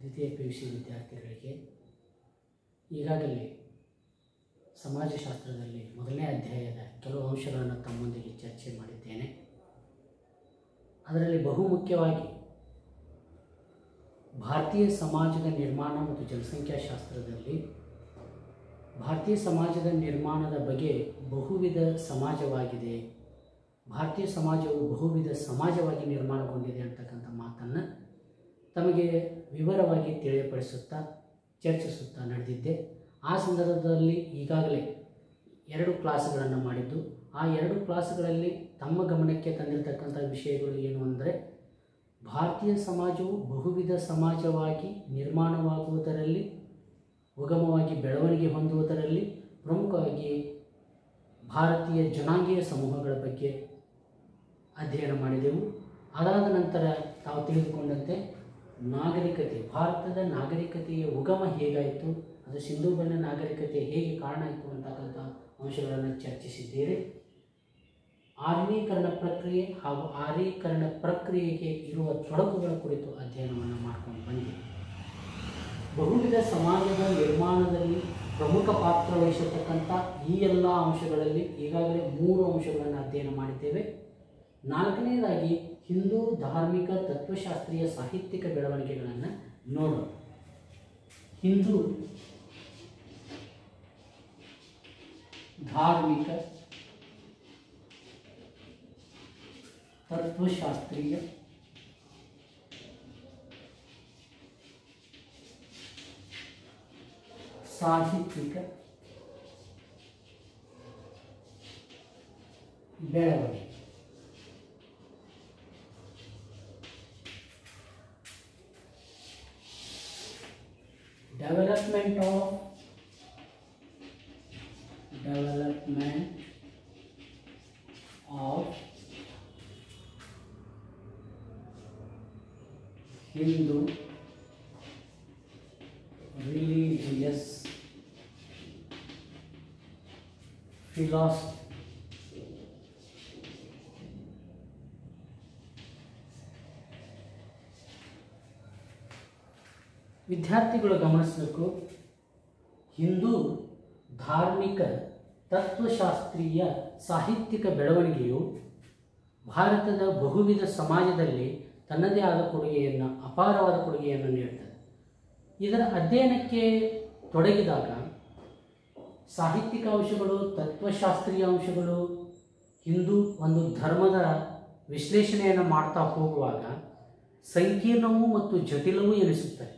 ದ್ವಿತೀಯ P U C ವಿದ್ಯಾರ್ಥಿಗಳಿಗೆ ಈಗಾಗಲೇ ಸಮಾಜಶಾಸ್ತ್ರದಲ್ಲಿ ಮೊದಲನೇ ಅಧ್ಯಾಯದ ಕೆಲವು ಅಂಶಗಳನ್ನು ತಮ್ಮೊಂದಿಗೆ ಚರ್ಚೆ ಮಾಡಿದ್ದೇನೆ ಅದರಲ್ಲಿ ಬಹುಮುಖ್ಯವಾಗಿ ಭಾರತೀಯ ಸಮಾಜದ ನಿರ್ಮಾಣ ಮತ್ತು ಜನಸಂಖ್ಯಾಶಾಸ್ತ್ರದಲ್ಲಿ ಭಾರತೀಯ ಸಮಾಜದ ನಿರ್ಮಾಣದ ಬಗ್ಗೆ ಬಹುವಿಧ ಸಮಾಜವಾಗಿದೆ ಭಾರತೀಯ ಸಮಾಜವು ಬಹುವಿಧ ಸಮಾಜವಾಗಿ ನಿರ್ಮಾಣಗೊಂಡಿದೆ ಅಂತಕ್ಕಂಥ ಮಾತನ್ನು ತಮಗೆ ವಿವರವಾಗಿ ತಿಳಿಯಪಡಿಸುತ್ತಾ ಚರ್ಚಿಸುತ್ತಾ ನಡೆದಿದ್ದೆ ಆ ಸಂದರ್ಭದಲ್ಲಿ ಈಗಾಗಲೇ ಎರಡು ಕ್ಲಾಸ್ಗಳನ್ನು ಮಾಡಿದ್ದು ಆ ಎರಡು ಕ್ಲಾಸ್ಗಳಲ್ಲಿ ತಮ್ಮ ಗಮನಕ್ಕೆ ತಂದಿರತಕ್ಕಂಥ ವಿಷಯಗಳು ಏನು ಅಂದರೆ ಭಾರತೀಯ ಸಮಾಜವು ಬಹುವಿಧ ಸಮಾಜವಾಗಿ ನಿರ್ಮಾಣವಾಗುವುದರಲ್ಲಿ ಉಗಮವಾಗಿ ಬೆಳವಣಿಗೆ ಹೊಂದುವುದರಲ್ಲಿ ಪ್ರಮುಖವಾಗಿ ಭಾರತೀಯ ಜನಾಂಗೀಯ ಸಮೂಹಗಳ ಬಗ್ಗೆ ಅಧ್ಯಯನ ಮಾಡಿದೆವು ಅದಾದ ನಂತರ ತಾವು ತಿಳಿದುಕೊಂಡಂತೆ ನಾಗರಿಕತೆ ಭಾರತದ ನಾಗರಿಕತೆಯ ಉಗಮ ಹೇಗಾಯಿತು ಅದು ಸಿಂಧು ಬಣ್ಣ ನಾಗರಿಕತೆ ಹೇಗೆ ಕಾರಣ ಆಯಿತು ಅಂತಕ್ಕಂಥ ಅಂಶಗಳನ್ನು ಚರ್ಚಿಸಿದ್ದೇವೆ ಆರ್ಮೀಕರಣ ಪ್ರಕ್ರಿಯೆ ಹಾಗೂ ಆರೀಕರಣ ಪ್ರಕ್ರಿಯೆಗೆ ಇರುವ ತೊಡಕುಗಳ ಕುರಿತು ಅಧ್ಯಯನವನ್ನು ಮಾಡ್ಕೊಂಡು ಬಂದಿದೆ ಬಹುವಿಧ ಸಮಾಜದ ನಿರ್ಮಾಣದಲ್ಲಿ ಪ್ರಮುಖ ಪಾತ್ರ ವಹಿಸತಕ್ಕಂಥ ಈ ಎಲ್ಲ ಅಂಶಗಳಲ್ಲಿ ಈಗಾಗಲೇ ಮೂರು ಅಂಶಗಳನ್ನು ಅಧ್ಯಯನ ಮಾಡಿದ್ದೇವೆ ನಾಲ್ಕನೇದಾಗಿ ಹಿಂದೂ ಧಾರ್ಮಿಕ ತತ್ವಶಾಸ್ತ್ರೀಯ ಸಾಹಿತ್ಯಿಕ ಬೆಳವಣಿಗೆಗಳನ್ನು ನೋಡೋಣ ಹಿಂದೂ ಧಾರ್ಮಿಕ ತತ್ವಶಾಸ್ತ್ರೀಯ ಸಾಹಿತ್ಯಿಕ ಬೆಳವಣಿಗೆ development of development of Hindu religious philosophy ವಿದ್ಯಾರ್ಥಿಗಳು ಗಮನಿಸಬೇಕು ಹಿಂದೂ ಧಾರ್ಮಿಕ ತತ್ವಶಾಸ್ತ್ರೀಯ ಸಾಹಿತ್ಯಿಕ ಬೆಳವಣಿಗೆಯು ಭಾರತದ ಬಹುವಿಧ ಸಮಾಜದಲ್ಲಿ ತನ್ನದೇ ಆದ ಕೊಡುಗೆಯನ್ನು ಅಪಾರವಾದ ಕೊಡುಗೆಯನ್ನು ನೀಡುತ್ತದೆ ಇದರ ಅಧ್ಯಯನಕ್ಕೆ ತೊಡಗಿದಾಗ ಸಾಹಿತ್ಯಿಕ ಅಂಶಗಳು ತತ್ವಶಾಸ್ತ್ರೀಯ ಅಂಶಗಳು ಹಿಂದೂ ಒಂದು ಧರ್ಮದ ವಿಶ್ಲೇಷಣೆಯನ್ನು ಮಾಡ್ತಾ ಹೋಗುವಾಗ ಸಂಕೀರ್ಣವೂ ಮತ್ತು ಜಟಿಲವೂ ಎನಿಸುತ್ತದೆ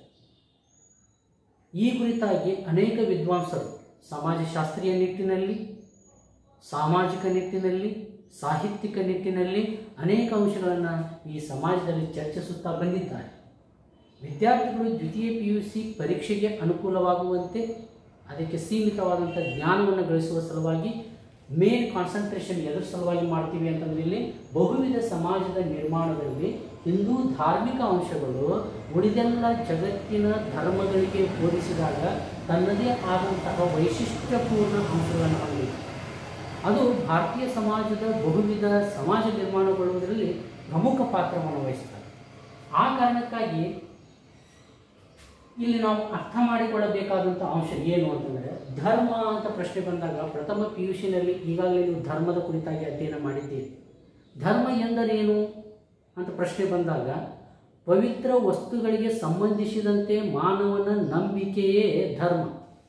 ಈ ಕುರಿತಾಗಿ ಅನೇಕ ವಿದ್ವಾಂಸರು ಸಮಾಜಶಾಸ್ತ್ರೀಯ ನಿಟ್ಟಿನಲ್ಲಿ ಸಾಮಾಜಿಕ ನಿಟ್ಟಿನಲ್ಲಿ ಸಾಹಿತ್ಯಿಕ ನಿಟ್ಟಿನಲ್ಲಿ ಅನೇಕ ಅಂಶಗಳನ್ನು ಈ ಸಮಾಜದಲ್ಲಿ ಚರ್ಚಿಸುತ್ತಾ ಬಂದಿದ್ದಾರೆ ವಿದ್ಯಾರ್ಥಿಗಳು ದ್ವಿತೀಯ ಪಿ ಯು ಸಿ ಪರೀಕ್ಷೆಗೆ ಅನುಕೂಲವಾಗುವಂತೆ ಅದಕ್ಕೆ ಸೀಮಿತವಾದಂಥ ಜ್ಞಾನವನ್ನು ಗಳಿಸುವ ಸಲುವಾಗಿ ಮೇನ್ ಕಾನ್ಸಂಟ್ರೇಷನ್ ಎದುರು ಸಲುವಾಗಿ ಮಾಡ್ತೀವಿ ಅಂತಂದ್ರೆ ಇಲ್ಲಿ ಬಹುವಿಧ ಸಮಾಜದ ನಿರ್ಮಾಣದಲ್ಲಿ ಹಿಂದೂ ಧಾರ್ಮಿಕ ಅಂಶಗಳು ಉಳಿದೆಲ್ಲ ಜಗತ್ತಿನ ಧರ್ಮಗಳಿಗೆ ಹೋಲಿಸಿದಾಗ ತನ್ನದೇ ಆದಂತಹ ವೈಶಿಷ್ಟ್ಯಪೂರ್ಣ ಅಂಶಗಳನ್ನು ಹೊಂದಿದೆ ಅದು ಭಾರತೀಯ ಸಮಾಜದ ಬಹುವಿಧ ಸಮಾಜ ನಿರ್ಮಾಣಗೊಳ್ಳುವುದರಲ್ಲಿ ಪ್ರಮುಖ ಪಾತ್ರವನ್ನು ವಹಿಸುತ್ತದೆ ಆ ಕಾರಣಕ್ಕಾಗಿ ಇಲ್ಲಿ ನಾವು ಅರ್ಥ ಮಾಡಿಕೊಳ್ಳಬೇಕಾದಂಥ ಅಂಶ ಏನು ಅಂತಂದರೆ ಧರ್ಮ ಅಂತ ಪ್ರಶ್ನೆ ಬಂದಾಗ ಪ್ರಥಮ ಪಿ ಯು ಸಿನಲ್ಲಿ ಈಗಾಗಲೇ ನೀವು ಧರ್ಮದ ಕುರಿತಾಗಿ ಅಧ್ಯಯನ ಮಾಡಿದ್ದೀರಿ ಧರ್ಮ ಎಂದರೇನು ಅಂತ ಪ್ರಶ್ನೆ ಬಂದಾಗ ಪವಿತ್ರ ವಸ್ತುಗಳಿಗೆ ಸಂಬಂಧಿಸಿದಂತೆ ಮಾನವನ ನಂಬಿಕೆಯೇ ಧರ್ಮ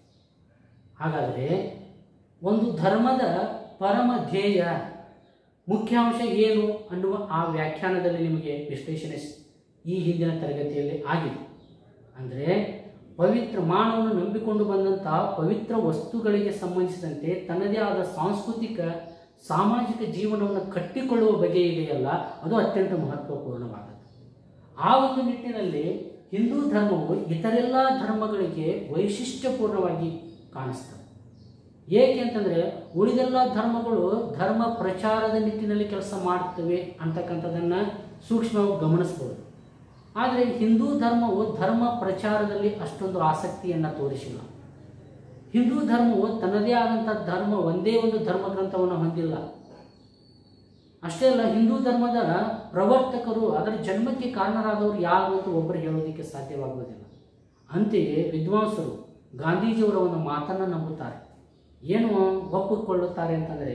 ಹಾಗಾದರೆ ಒಂದು ಧರ್ಮದ ಪರಮ ಧ್ಯೇಯ ಮುಖ್ಯಾಂಶ ಏನು ಅನ್ನುವ ಆ ವ್ಯಾಖ್ಯಾನದಲ್ಲಿ ನಿಮಗೆ ವಿಶ್ಲೇಷಣೆ ಸ್- ಈ ಹಿಂದಿನ ತರಗತಿಯಲ್ಲಿ ಆಗಿದೆ ಅಂದರೆ ಪವಿತ್ರ ಮಾನವನು ನಂಬಿಕೊಂಡು ಬಂದಂತಹ ಪವಿತ್ರ ವಸ್ತುಗಳಿಗೆ ಸಂಬಂಧಿಸಿದಂತೆ ತನ್ನದೇ ಆದ ಸಾಂಸ್ಕೃತಿಕ ಸಾಮಾಜಿಕ ಜೀವನವನ್ನು ಕಟ್ಟಿಕೊಳ್ಳುವ ಬಗೆ ಇದೆಯಲ್ಲ ಅದು ಅತ್ಯಂತ ಮಹತ್ವಪೂರ್ಣವಾದದ್ದು ಆ ಒಂದು ನಿಟ್ಟಿನಲ್ಲಿ ಹಿಂದೂ ಧರ್ಮವು ಇತರೆಲ್ಲ ಧರ್ಮಗಳಿಗೆ ವೈಶಿಷ್ಟ್ಯಪೂರ್ಣವಾಗಿ ಕಾಣಿಸ್ತದೆ ಏಕೆ ಅಂತಂದರೆ ಉಳಿದೆಲ್ಲ ಧರ್ಮಗಳು ಧರ್ಮ ಪ್ರಚಾರದ ನಿಟ್ಟಿನಲ್ಲಿ ಕೆಲಸ ಮಾಡ್ತವೆ ಅಂತಕ್ಕಂಥದ್ದನ್ನು ಸೂಕ್ಷ್ಮವಾಗಿ ಗಮನಿಸ್ಬೋದು ಆದರೆ ಹಿಂದೂ ಧರ್ಮವು ಧರ್ಮ ಪ್ರಚಾರದಲ್ಲಿ ಅಷ್ಟೊಂದು ಆಸಕ್ತಿಯನ್ನು ತೋರಿಸಿಲ್ಲ ಹಿಂದೂ ಧರ್ಮವು ತನ್ನದೇ ಆದಂಥ ಧರ್ಮ ಒಂದೇ ಒಂದು ಧರ್ಮ ಗ್ರಂಥವನ್ನು ಹೊಂದಿಲ್ಲ ಅಷ್ಟೇ ಅಲ್ಲ ಹಿಂದೂ ಧರ್ಮದ ಪ್ರವರ್ತಕರು ಅದರ ಜನ್ಮಕ್ಕೆ ಕಾರಣರಾದವರು ಯಾರು ಅಂತ ಒಬ್ಬರು ಹೇಳೋದಕ್ಕೆ ಸಾಧ್ಯವಾಗುವುದಿಲ್ಲ ಅಂತೆಯೇ ವಿದ್ವಾಂಸರು ಗಾಂಧೀಜಿಯವರ ಒಂದು ಮಾತನ್ನು ನಂಬುತ್ತಾರೆ ಏನು ಒಪ್ಪಿಕೊಳ್ಳುತ್ತಾರೆ ಅಂತಂದರೆ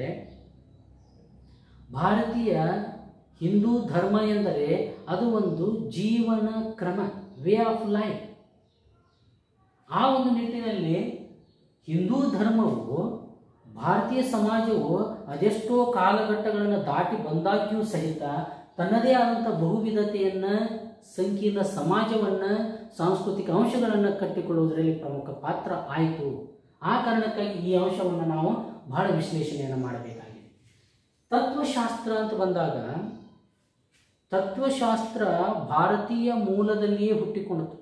ಭಾರತೀಯ ಹಿಂದೂ ಧರ್ಮ ಎಂದರೆ ಅದು ಒಂದು ಜೀವನ ಕ್ರಮ ವೇ ಆಫ್ ಲೈಫ್ ಆ ಒಂದು ನಿಟ್ಟಿನಲ್ಲಿ ಹಿಂದೂ ಧರ್ಮವು ಭಾರತೀಯ ಸಮಾಜವು ಅದೆಷ್ಟೋ ಕಾಲಘಟ್ಟಗಳನ್ನು ದಾಟಿ ಬಂದಾಗ್ಯೂ ಸಹಿತ ತನ್ನದೇ ಆದಂಥ ಬಹುವಿಧತೆಯನ್ನು ಸಂಕೀರ್ಣ ಸಮಾಜವನ್ನು ಸಾಂಸ್ಕೃತಿಕ ಅಂಶಗಳನ್ನು ಕಟ್ಟಿಕೊಳ್ಳುವುದರಲ್ಲಿ ಪ್ರಮುಖ ಪಾತ್ರ ಆಯಿತು ಆ ಕಾರಣಕ್ಕಾಗಿ ಈ ಅಂಶವನ್ನು ನಾವು ಬಹಳ ವಿಶ್ಲೇಷಣೆಯನ್ನು ಮಾಡಬೇಕಾಗಿದೆ ತತ್ವಶಾಸ್ತ್ರ ಅಂತ ಬಂದಾಗ ತತ್ವಶಾಸ್ತ್ರ ಭಾರತೀಯ ಮೂಲದಲ್ಲಿಯೇ ಹುಟ್ಟಿಕೊಂಡಿತು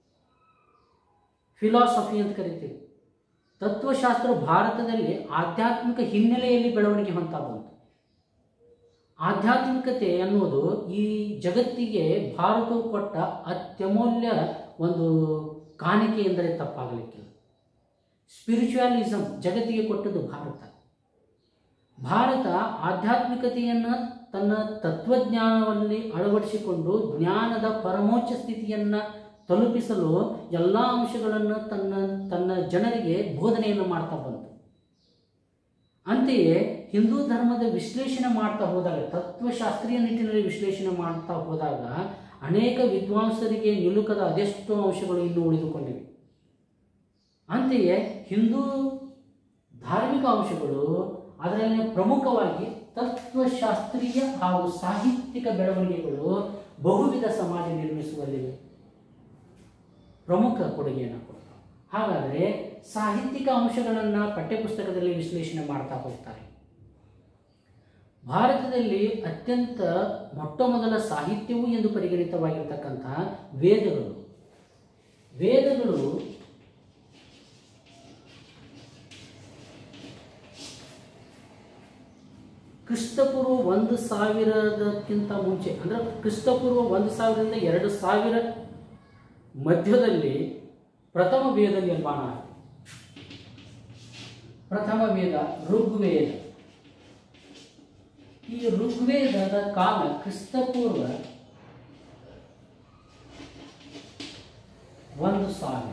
ಫಿಲಾಸಫಿ ಅಂತ ಕರಿತೀವಿ ತತ್ವಶಾಸ್ತ್ರ ಭಾರತದಲ್ಲಿ ಆಧ್ಯಾತ್ಮಿಕ ಹಿನ್ನೆಲೆಯಲ್ಲಿ ಬೆಳವಣಿಗೆ ಹೊಂತಾ ಬಂತು ಆಧ್ಯಾತ್ಮಿಕತೆ ಅನ್ನುವುದು ಈ ಜಗತ್ತಿಗೆ ಭಾರತವು ಕೊಟ್ಟ ಅತ್ಯಮೂಲ್ಯ ಒಂದು ಕಾಣಿಕೆ ಎಂದರೆ ತಪ್ಪಾಗಲಿಕ್ಕಿಲ್ಲ ಸ್ಪಿರಿಚುವಲಿಸಮ್ ಜಗತ್ತಿಗೆ ಕೊಟ್ಟದ್ದು ಭಾರತ ಭಾರತ ಆಧ್ಯಾತ್ಮಿಕತೆಯನ್ನು ತನ್ನ ತತ್ವಜ್ಞಾನದಲ್ಲಿ ಅಳವಡಿಸಿಕೊಂಡು ಜ್ಞಾನದ ಪರಮೋಚ್ಚ ಸ್ಥಿತಿಯನ್ನು ತಲುಪಿಸಲು ಎಲ್ಲ ಅಂಶಗಳನ್ನು ತನ್ನ ತನ್ನ ಜನರಿಗೆ ಬೋಧನೆಯನ್ನು ಮಾಡ್ತಾ ಬಂತು ಅಂತೆಯೇ ಹಿಂದೂ ಧರ್ಮದ ವಿಶ್ಲೇಷಣೆ ಮಾಡ್ತಾ ಹೋದಾಗ ತತ್ವಶಾಸ್ತ್ರೀಯ ನಿಟ್ಟಿನಲ್ಲಿ ವಿಶ್ಲೇಷಣೆ ಮಾಡ್ತಾ ಹೋದಾಗ ಅನೇಕ ವಿದ್ವಾಂಸರಿಗೆ ನಿಲುಕದ ಅದೆಷ್ಟೋ ಅಂಶಗಳು ಇನ್ನೂ ಉಳಿದುಕೊಂಡಿವೆ ಅಂತೆಯೇ ಹಿಂದೂ ಧಾರ್ಮಿಕ ಅಂಶಗಳು ಅದರಲ್ಲಿ ಪ್ರಮುಖವಾಗಿ ತತ್ವಶಾಸ್ತ್ರೀಯ ಹಾಗೂ ಸಾಹಿತ್ಯಿಕ ಬೆಳವಣಿಗೆಗಳು ಬಹುವಿಧ ಸಮಾಜ ನಿರ್ಮಿಸುವಲ್ಲಿ ಪ್ರಮುಖ ಕೊಡುಗೆಯನ್ನು ಕೊಡ್ತಾವೆ ಹಾಗಾದರೆ ಸಾಹಿತ್ಯಿಕ ಅಂಶಗಳನ್ನು ಪಠ್ಯಪುಸ್ತಕದಲ್ಲಿ ವಿಶ್ಲೇಷಣೆ ಮಾಡ್ತಾ ಹೋಗ್ತಾರೆ ಭಾರತದಲ್ಲಿ ಅತ್ಯಂತ ಮೊಟ್ಟ ಮೊದಲ ಸಾಹಿತ್ಯವು ಎಂದು ಪರಿಗಣಿತವಾಗಿರ್ತಕ್ಕಂಥ ವೇದಗಳು ವೇದಗಳು ಕ್ರಿಸ್ತಪೂರ್ವ ಒಂದು ಸಾವಿರದಕ್ಕಿಂತ ಮುಂಚೆ ಅಂದರೆ ಕ್ರಿಸ್ತಪೂರ್ವ ಒಂದು ಸಾವಿರದಿಂದ ಎರಡು ಸಾವಿರ ಮಧ್ಯದಲ್ಲಿ ಪ್ರಥಮ ವೇದ ನಿರ್ಮಾಣ ಆಯಿತು ಪ್ರಥಮ ವೇದ ಋಗ್ವೇದ ಈ ಋಗ್ವೇದದ ಕಾಲ ಕ್ರಿಸ್ತಪೂರ್ವ ಒಂದು ಸಾವಿರ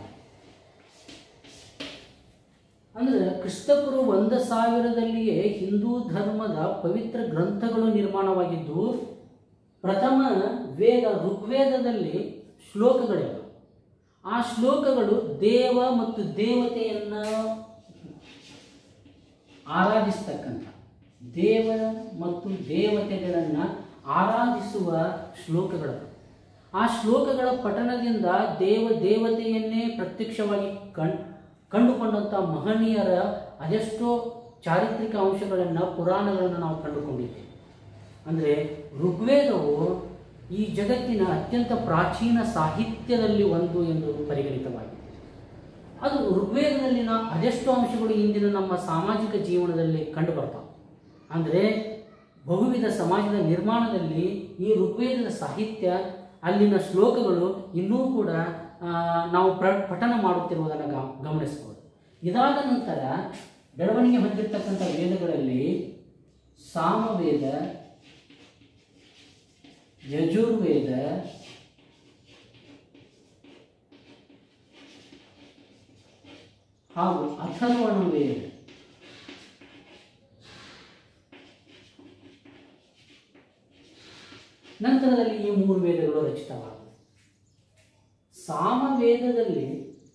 ಅಂದ್ರೆ ಕ್ರಿಸ್ತಪೂರ್ವ ಒಂದು ಸಾವಿರದಲ್ಲಿಯೇ ಹಿಂದೂ ಧರ್ಮದ ಪವಿತ್ರ ಗ್ರಂಥಗಳು ನಿರ್ಮಾಣವಾಗಿದ್ದು ಪ್ರಥಮ ವೇದ ಋಗ್ವೇದದಲ್ಲಿ ಶ್ಲೋಕಗಳಿವೆ ಆ ಶ್ಲೋಕಗಳು ದೇವ ಮತ್ತು ದೇವತೆಯನ್ನ ಆರಾಧಿಸ್ತಕ್ಕಂಥ ದೇವ ಮತ್ತು ದೇವತೆಗಳನ್ನು ಆರಾಧಿಸುವ ಶ್ಲೋಕಗಳು ಆ ಶ್ಲೋಕಗಳ ಪಠಣದಿಂದ ದೇವ ದೇವತೆಯನ್ನೇ ಪ್ರತ್ಯಕ್ಷವಾಗಿ ಕಣ್ ಕಂಡುಕೊಂಡಂಥ ಮಹನೀಯರ ಅದೆಷ್ಟೋ ಚಾರಿತ್ರಿಕ ಅಂಶಗಳನ್ನು ಪುರಾಣಗಳನ್ನು ನಾವು ಕಂಡುಕೊಂಡಿದ್ದೇವೆ ಅಂದರೆ ಋಗ್ವೇದವು ಈ ಜಗತ್ತಿನ ಅತ್ಯಂತ ಪ್ರಾಚೀನ ಸಾಹಿತ್ಯದಲ್ಲಿ ಒಂದು ಎಂದು ಪರಿಗಣಿತವಾಗಿದೆ ಅದು ಋಗ್ವೇದದಲ್ಲಿನ ಅದೆಷ್ಟೋ ಅಂಶಗಳು ಇಂದಿನ ನಮ್ಮ ಸಾಮಾಜಿಕ ಜೀವನದಲ್ಲಿ ಕಂಡುಬರ್ತಾವೆ ಅಂದರೆ ಬಹುವಿಧ ಸಮಾಜದ ನಿರ್ಮಾಣದಲ್ಲಿ ಈ ಋಗ್ವೇದದ ಸಾಹಿತ್ಯ ಅಲ್ಲಿನ ಶ್ಲೋಕಗಳು ಇನ್ನೂ ಕೂಡ ಆ, ನಾವು ಪ್ರ ಪಠನ ಮಾಡುತ್ತಿರುವುದನ್ನು ಗ ಗಮನಿಸ್ಬೋದು ಇದಾದ ನಂತರ ಬೆಳವಣಿಗೆ ಹೊಂದಿರತಕ್ಕಂಥ ವೇದಗಳಲ್ಲಿ ಸಾಮವೇದ ಯಜುರ್ವೇದ ಹಾಗೂ ಅಥರ್ವಣ ವೇದ ನಂತರದಲ್ಲಿ ಈ ಮೂರು ವೇದಗಳು ರಚಿತವಾದವು ಸಾಮವೇದದಲ್ಲಿ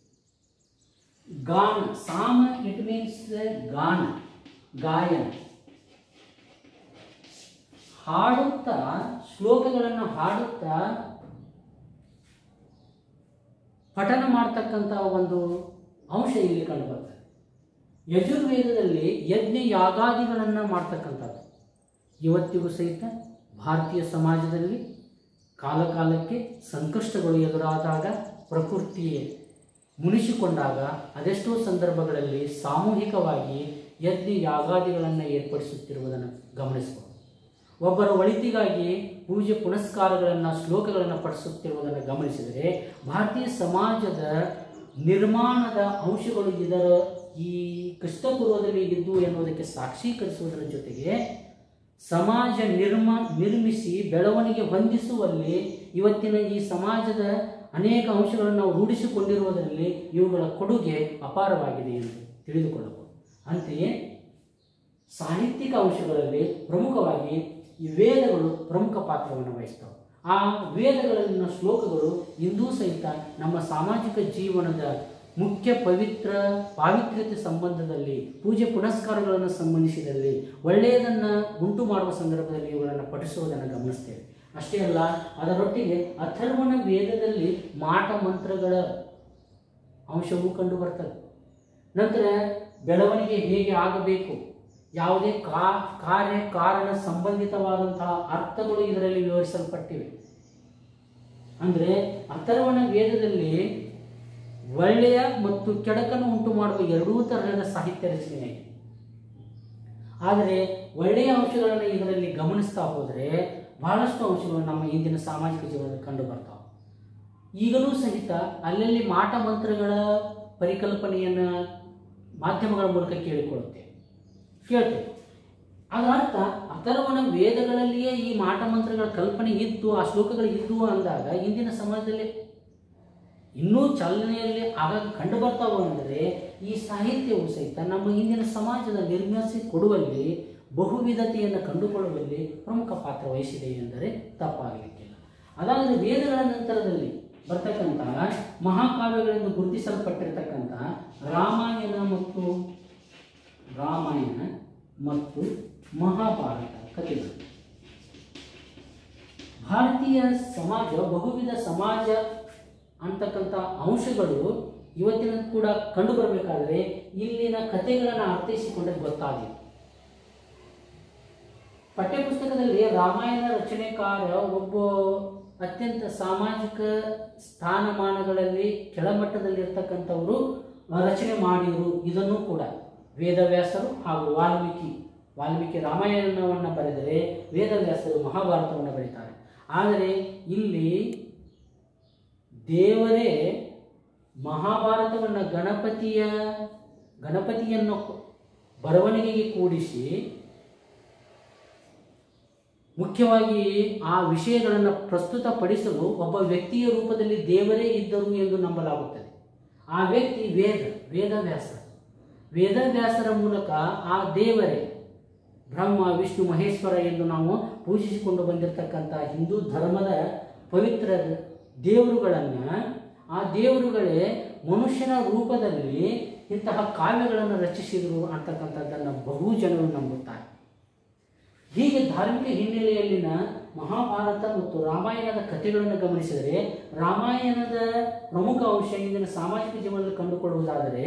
ಗಾನ ಸಾಮ ಇಟ್ ಮೀನ್ಸ್ ಗಾನ ಗಾಯನ ಹಾಡುತ್ತಾ ಶ್ಲೋಕಗಳನ್ನು ಹಾಡುತ್ತಾ ಪಠನ ಮಾಡ್ತಕ್ಕಂಥ ಒಂದು ಅಂಶ ಇಲ್ಲಿ ಕಂಡುಬರ್ತದೆ ಯಜುರ್ವೇದದಲ್ಲಿ ಯಜ್ಞ ಯಾಗಾದಿಗಳನ್ನು ಮಾಡ್ತಕ್ಕಂಥದ್ದು ಇವತ್ತಿಗೂ ಸಹಿತ ಭಾರತೀಯ ಸಮಾಜದಲ್ಲಿ ಕಾಲಕಾಲಕ್ಕೆ ಸಂಕಷ್ಟಗಳು ಎದುರಾದಾಗ ಪ್ರಕೃತಿಯೇ ಮುನಿಸಿಕೊಂಡಾಗ ಅದೆಷ್ಟೋ ಸಂದರ್ಭಗಳಲ್ಲಿ ಸಾಮೂಹಿಕವಾಗಿ ಯಜ್ಞ ಯಾಗಾದಿಗಳನ್ನು ಏರ್ಪಡಿಸುತ್ತಿರುವುದನ್ನು ಗಮನಿಸಬಹುದು ಒಬ್ಬರ ಒಳಿತಿಗಾಗಿ ಪೂಜೆ ಪುನಸ್ಕಾರಗಳನ್ನು ಶ್ಲೋಕಗಳನ್ನು ಪಡಿಸುತ್ತಿರುವುದನ್ನು ಗಮನಿಸಿದರೆ ಭಾರತೀಯ ಸಮಾಜದ ನಿರ್ಮಾಣದ ಅಂಶಗಳು ಇದರ ಈ ಕ್ರಿಸ್ತಪೂರ್ವದಲ್ಲಿ ಇದ್ದು ಎನ್ನುವುದಕ್ಕೆ ಸಾಕ್ಷೀಕರಿಸುವುದರ ಜೊತೆಗೆ ಸಮಾಜ ನಿರ್ಮ ನಿರ್ಮಿಸಿ ಬೆಳವಣಿಗೆ ಹೊಂದಿಸುವಲ್ಲಿ ಇವತ್ತಿನ ಈ ಸಮಾಜದ ಅನೇಕ ಅಂಶಗಳನ್ನು ನಾವು ರೂಢಿಸಿಕೊಂಡಿರುವುದರಲ್ಲಿ ಇವುಗಳ ಕೊಡುಗೆ ಅಪಾರವಾಗಿದೆ ಎಂದು ತಿಳಿದುಕೊಳ್ಳಬಹುದು ಅಂತೆಯೇ ಸಾಹಿತ್ಯಿಕ ಅಂಶಗಳಲ್ಲಿ ಪ್ರಮುಖವಾಗಿ ಈ ವೇದಗಳು ಪ್ರಮುಖ ಪಾತ್ರವನ್ನು ವಹಿಸ್ತವೆ ಆ ವೇದಗಳಲ್ಲಿನ ಶ್ಲೋಕಗಳು ಇಂದೂ ಸಹಿತ ನಮ್ಮ ಸಾಮಾಜಿಕ ಜೀವನದ ಮುಖ್ಯ ಪವಿತ್ರ ಪಾವಿತ್ರ್ಯತೆ ಸಂಬಂಧದಲ್ಲಿ ಪೂಜೆ ಪುನಸ್ಕಾರಗಳನ್ನು ಸಂಬಂಧಿಸಿದಲ್ಲಿ ಒಳ್ಳೆಯದನ್ನು ಉಂಟು ಮಾಡುವ ಸಂದರ್ಭದಲ್ಲಿ ಇವುಗಳನ್ನು ಪಠಿಸುವುದನ್ನು ಗಮನಿಸ್ತೇವೆ ಅಷ್ಟೇ ಅಲ್ಲ ಅದರೊಟ್ಟಿಗೆ ಅಥರ್ವಣ ವೇದದಲ್ಲಿ ಮಾಟ ಮಂತ್ರಗಳ ಅಂಶವೂ ಕಂಡು ಬರ್ತದೆ ನಂತರ ಬೆಳವಣಿಗೆ ಹೇಗೆ ಆಗಬೇಕು ಯಾವುದೇ ಕಾ ಕಾರ್ಯ ಕಾರಣ ಸಂಬಂಧಿತವಾದಂತಹ ಅರ್ಥಗಳು ಇದರಲ್ಲಿ ವಿವರಿಸಲ್ಪಟ್ಟಿವೆ ಅಂದರೆ ಅಥರ್ವಣ ವೇದದಲ್ಲಿ ಒಳ್ಳೆಯ ಮತ್ತು ಕೆಡಕನ್ನು ಉಂಟು ಮಾಡುವ ಎರಡೂ ತರಹದ ಸಾಹಿತ್ಯ ರಚನೆಯಾಗಿದೆ ಆದರೆ ಒಳ್ಳೆಯ ಅಂಶಗಳನ್ನು ಇದರಲ್ಲಿ ಗಮನಿಸ್ತಾ ಹೋದರೆ ಬಹಳಷ್ಟು ಅಂಶಗಳು ನಮ್ಮ ಇಂದಿನ ಸಾಮಾಜಿಕ ಜೀವನದಲ್ಲಿ ಕಂಡು ಬರ್ತಾವೆ ಈಗಲೂ ಸಹಿತ ಅಲ್ಲಲ್ಲಿ ಮಾಟ ಮಂತ್ರಗಳ ಪರಿಕಲ್ಪನೆಯನ್ನು ಮಾಧ್ಯಮಗಳ ಮೂಲಕ ಕೇಳಿಕೊಳ್ಳುತ್ತೇವೆ ಕೇಳ್ತೇವೆ ಅದರ ಅರ್ಥ ಅಥರ್ವಣ ವೇದಗಳಲ್ಲಿಯೇ ಈ ಮಾಟ ಮಂತ್ರಗಳ ಕಲ್ಪನೆ ಇದ್ದು ಆ ಶ್ಲೋಕಗಳು ಇದ್ದುವು ಅಂದಾಗ ಇಂದಿನ ಸಮಾಜದಲ್ಲಿ ಇನ್ನೂ ಚಾಲನೆಯಲ್ಲಿ ಆಗಾಗ ಕಂಡು ಬರ್ತಾವೆ ಅಂದರೆ ಈ ಸಾಹಿತ್ಯವು ಸಹಿತ ನಮ್ಮ ಇಂದಿನ ಸಮಾಜದ ನಿರ್ಮಿಸಿ ಕೊಡುವಲ್ಲಿ ಬಹುವಿಧತೆಯನ್ನು ಕಂಡುಕೊಳ್ಳುವಲ್ಲಿ ಪ್ರಮುಖ ಪಾತ್ರ ವಹಿಸಿದೆ ಎಂದರೆ ತಪ್ಪಾಗಲಿಕ್ಕಿಲ್ಲ ಅದಾದರೆ ವೇದಗಳ ನಂತರದಲ್ಲಿ ಬರ್ತಕ್ಕಂಥ ಮಹಾಕಾವ್ಯಗಳೆಂದು ಗುರುತಿಸಲ್ಪಟ್ಟಿರತಕ್ಕಂಥ ರಾಮಾಯಣ ಮತ್ತು ರಾಮಾಯಣ ಮತ್ತು ಮಹಾಭಾರತ ಕಥೆಗಳು ಭಾರತೀಯ ಸಮಾಜ ಬಹುವಿಧ ಸಮಾಜ ಅಂತಕ್ಕಂಥ ಅಂಶಗಳು ಇವತ್ತಿನ ಕೂಡ ಕಂಡು ಬರಬೇಕಾದ್ರೆ ಇಲ್ಲಿನ ಕಥೆಗಳನ್ನು ಅರ್ಥೈಸಿಕೊಂಡ್ರೆ ಗೊತ್ತಾಗಿದೆ ಪಠ್ಯಪುಸ್ತಕದಲ್ಲಿ ರಾಮಾಯಣ ರಚನೆಕಾರ ಒಬ್ಬ ಅತ್ಯಂತ ಸಾಮಾಜಿಕ ಸ್ಥಾನಮಾನಗಳಲ್ಲಿ ಕೆಳಮಟ್ಟದಲ್ಲಿರ್ತಕ್ಕಂಥವರು ರಚನೆ ಮಾಡಿದರು ಇದನ್ನು ಕೂಡ ವೇದವ್ಯಾಸರು ಹಾಗೂ ವಾಲ್ಮೀಕಿ ವಾಲ್ಮೀಕಿ ರಾಮಾಯಣವನ್ನು ಬರೆದರೆ ವೇದವ್ಯಾಸರು ಮಹಾಭಾರತವನ್ನು ಬರೀತಾರೆ ಆದರೆ ಇಲ್ಲಿ ದೇವರೇ ಮಹಾಭಾರತವನ್ನು ಗಣಪತಿಯ ಗಣಪತಿಯನ್ನು ಬರವಣಿಗೆಗೆ ಕೂಡಿಸಿ ಮುಖ್ಯವಾಗಿ ಆ ವಿಷಯಗಳನ್ನು ಪ್ರಸ್ತುತಪಡಿಸಲು ಒಬ್ಬ ವ್ಯಕ್ತಿಯ ರೂಪದಲ್ಲಿ ದೇವರೇ ಇದ್ದರು ಎಂದು ನಂಬಲಾಗುತ್ತದೆ ಆ ವ್ಯಕ್ತಿ ವೇದ ವೇದವ್ಯಾಸ ವೇದವ್ಯಾಸರ ಮೂಲಕ ಆ ದೇವರೇ ಬ್ರಹ್ಮ ವಿಷ್ಣು ಮಹೇಶ್ವರ ಎಂದು ನಾವು ಪೂಜಿಸಿಕೊಂಡು ಬಂದಿರತಕ್ಕಂಥ ಹಿಂದೂ ಧರ್ಮದ ಪವಿತ್ರ ದೇವರುಗಳನ್ನು ಆ ದೇವರುಗಳೇ ಮನುಷ್ಯನ ರೂಪದಲ್ಲಿ ಇಂತಹ ಕಾವ್ಯಗಳನ್ನು ರಚಿಸಿದರು ಅಂತಕ್ಕಂಥದ್ದನ್ನು ಬಹು ಜನರು ನಂಬುತ್ತಾರೆ ಹೀಗೆ ಧಾರ್ಮಿಕ ಹಿನ್ನೆಲೆಯಲ್ಲಿನ ಮಹಾಭಾರತ ಮತ್ತು ರಾಮಾಯಣದ ಕಥೆಗಳನ್ನು ಗಮನಿಸಿದರೆ ರಾಮಾಯಣದ ಪ್ರಮುಖ ಅಂಶ ಇಂದಿನ ಸಾಮಾಜಿಕ ಜೀವನದಲ್ಲಿ ಕಂಡುಕೊಳ್ಳುವುದಾದರೆ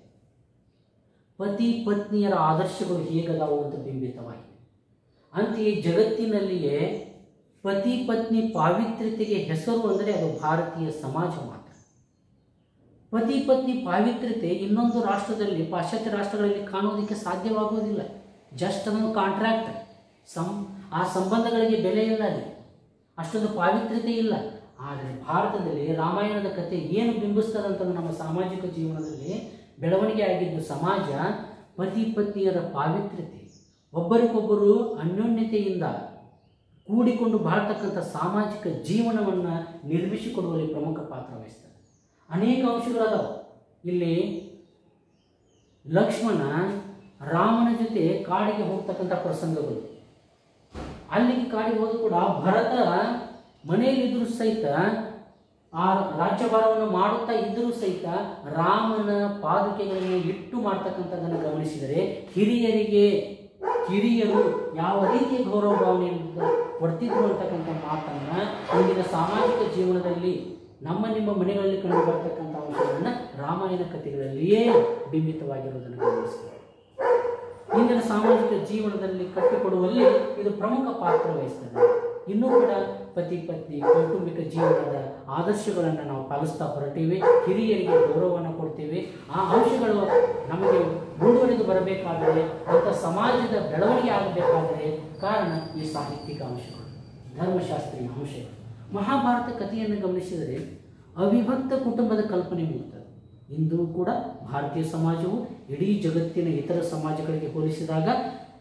ಪತಿ ಪತ್ನಿಯರ ಆದರ್ಶಗಳು ಹೇಗದಾವು ಅಂತ ಬಿಂಬಿತವಾಗಿದೆ ಅಂತೆಯೇ ಜಗತ್ತಿನಲ್ಲಿಯೇ ಪತಿ ಪತ್ನಿ ಪಾವಿತ್ರ್ಯತೆಗೆ ಹೆಸರು ಅಂದರೆ ಅದು ಭಾರತೀಯ ಸಮಾಜ ಮಾತ್ರ ಪತಿ ಪತ್ನಿ ಪಾವಿತ್ರ್ಯತೆ ಇನ್ನೊಂದು ರಾಷ್ಟ್ರದಲ್ಲಿ ಪಾಶ್ಚಾತ್ಯ ರಾಷ್ಟ್ರಗಳಲ್ಲಿ ಕಾಣೋದಕ್ಕೆ ಸಾಧ್ಯವಾಗುವುದಿಲ್ಲ ಜಸ್ಟ್ ಅದೊಂದು ಕಾಂಟ್ರಾಕ್ಟ್ ಸಂ ಆ ಸಂಬಂಧಗಳಿಗೆ ಬೆಲೆ ಇಲ್ಲ ಅಲ್ಲಿ ಅಷ್ಟೊಂದು ಪಾವಿತ್ರ್ಯತೆ ಇಲ್ಲ ಆದರೆ ಭಾರತದಲ್ಲಿ ರಾಮಾಯಣದ ಕಥೆ ಏನು ಬಿಂಬಿಸ್ತದೆ ಅಂತಂದ್ರೆ ನಮ್ಮ ಸಾಮಾಜಿಕ ಜೀವನದಲ್ಲಿ ಬೆಳವಣಿಗೆ ಆಗಿದ್ದು ಸಮಾಜ ಪತಿ ಪತ್ನಿಯರ ಪಾವಿತ್ರ್ಯತೆ ಒಬ್ಬರಿಗೊಬ್ಬರು ಅನ್ಯೋನ್ಯತೆಯಿಂದ ಕೂಡಿಕೊಂಡು ಬಾಳ್ತಕ್ಕಂಥ ಸಾಮಾಜಿಕ ಜೀವನವನ್ನು ನಿರ್ಮಿಸಿಕೊಡುವಲ್ಲಿ ಪ್ರಮುಖ ಪಾತ್ರ ವಹಿಸ್ತದೆ ಅನೇಕ ಅಂಶಗಳದಾವ ಇಲ್ಲಿ ಲಕ್ಷ್ಮಣ ರಾಮನ ಜೊತೆ ಕಾಡಿಗೆ ಹೋಗ್ತಕ್ಕಂಥ ಪ್ರಸಂಗಗಳು ಅಲ್ಲಿಗೆ ಕಾಡಿಗೆ ಹೋದ ಕೂಡ ಭರತ ಮನೆಯಲ್ಲಿದ್ದರೂ ಸಹಿತ ಆ ರಾಜ್ಯಭಾರವನ್ನು ಮಾಡುತ್ತಾ ಇದ್ದರೂ ಸಹಿತ ರಾಮನ ಪಾದುಕೆಗಳನ್ನು ಇಟ್ಟು ಮಾಡ್ತಕ್ಕಂಥದ್ದನ್ನು ಗಮನಿಸಿದರೆ ಹಿರಿಯರಿಗೆ ಕಿರಿಯರು ಯಾವ ರೀತಿಯ ಗೌರವ ಭಾವನೆಯಿಂದ ಕೊಡ್ತಿದ್ರು ಅಂತಕ್ಕಂಥ ಮಾತನ್ನು ಇಂದಿನ ಸಾಮಾಜಿಕ ಜೀವನದಲ್ಲಿ ನಮ್ಮ ನಿಮ್ಮ ಮನೆಗಳಲ್ಲಿ ಕಂಡು ಬರ್ತಕ್ಕಂಥ ಅಂಶಗಳನ್ನು ರಾಮಾಯಣ ಕಥೆಗಳಲ್ಲಿಯೇ ಬಿಂಬಿತವಾಗಿರುವುದನ್ನು ಗಮನಿಸ್ತೀವಿ ಇಂದಿನ ಸಾಮಾಜಿಕ ಜೀವನದಲ್ಲಿ ಕಟ್ಟಿಕೊಡುವಲ್ಲಿ ಇದು ಪ್ರಮುಖ ಪಾತ್ರ ವಹಿಸ್ತದೆ ಇನ್ನೂ ಕೂಡ ಪತಿ ಪತ್ನಿ ಕೌಟುಂಬಿಕ ಜೀವನದ ಆದರ್ಶಗಳನ್ನು ನಾವು ಪಾಲಿಸ್ತಾ ಹೊರಟೀವಿ ಹಿರಿಯರಿಗೆ ಗೌರವವನ್ನು ಕೊಡ್ತೀವಿ ಆ ಅಂಶಗಳು ನಮಗೆ ಮುಂದುವರಿದು ಬರಬೇಕಾದರೆ ಮತ್ತು ಸಮಾಜದ ಬೆಳವಣಿಗೆ ಆಗಬೇಕಾದರೆ ಕಾರಣ ಈ ಸಾಹಿತ್ಯಿಕ ಅಂಶಗಳು ಧರ್ಮಶಾಸ್ತ್ರೀಯ ಅಂಶಗಳು ಮಹಾಭಾರತ ಕಥೆಯನ್ನು ಗಮನಿಸಿದರೆ ಅವಿಭಕ್ತ ಕುಟುಂಬದ ಕಲ್ಪನೆ ಮೂಡ್ತದೆ ಇಂದು ಕೂಡ ಭಾರತೀಯ ಸಮಾಜವು ಇಡೀ ಜಗತ್ತಿನ ಇತರ ಸಮಾಜಗಳಿಗೆ ಹೋಲಿಸಿದಾಗ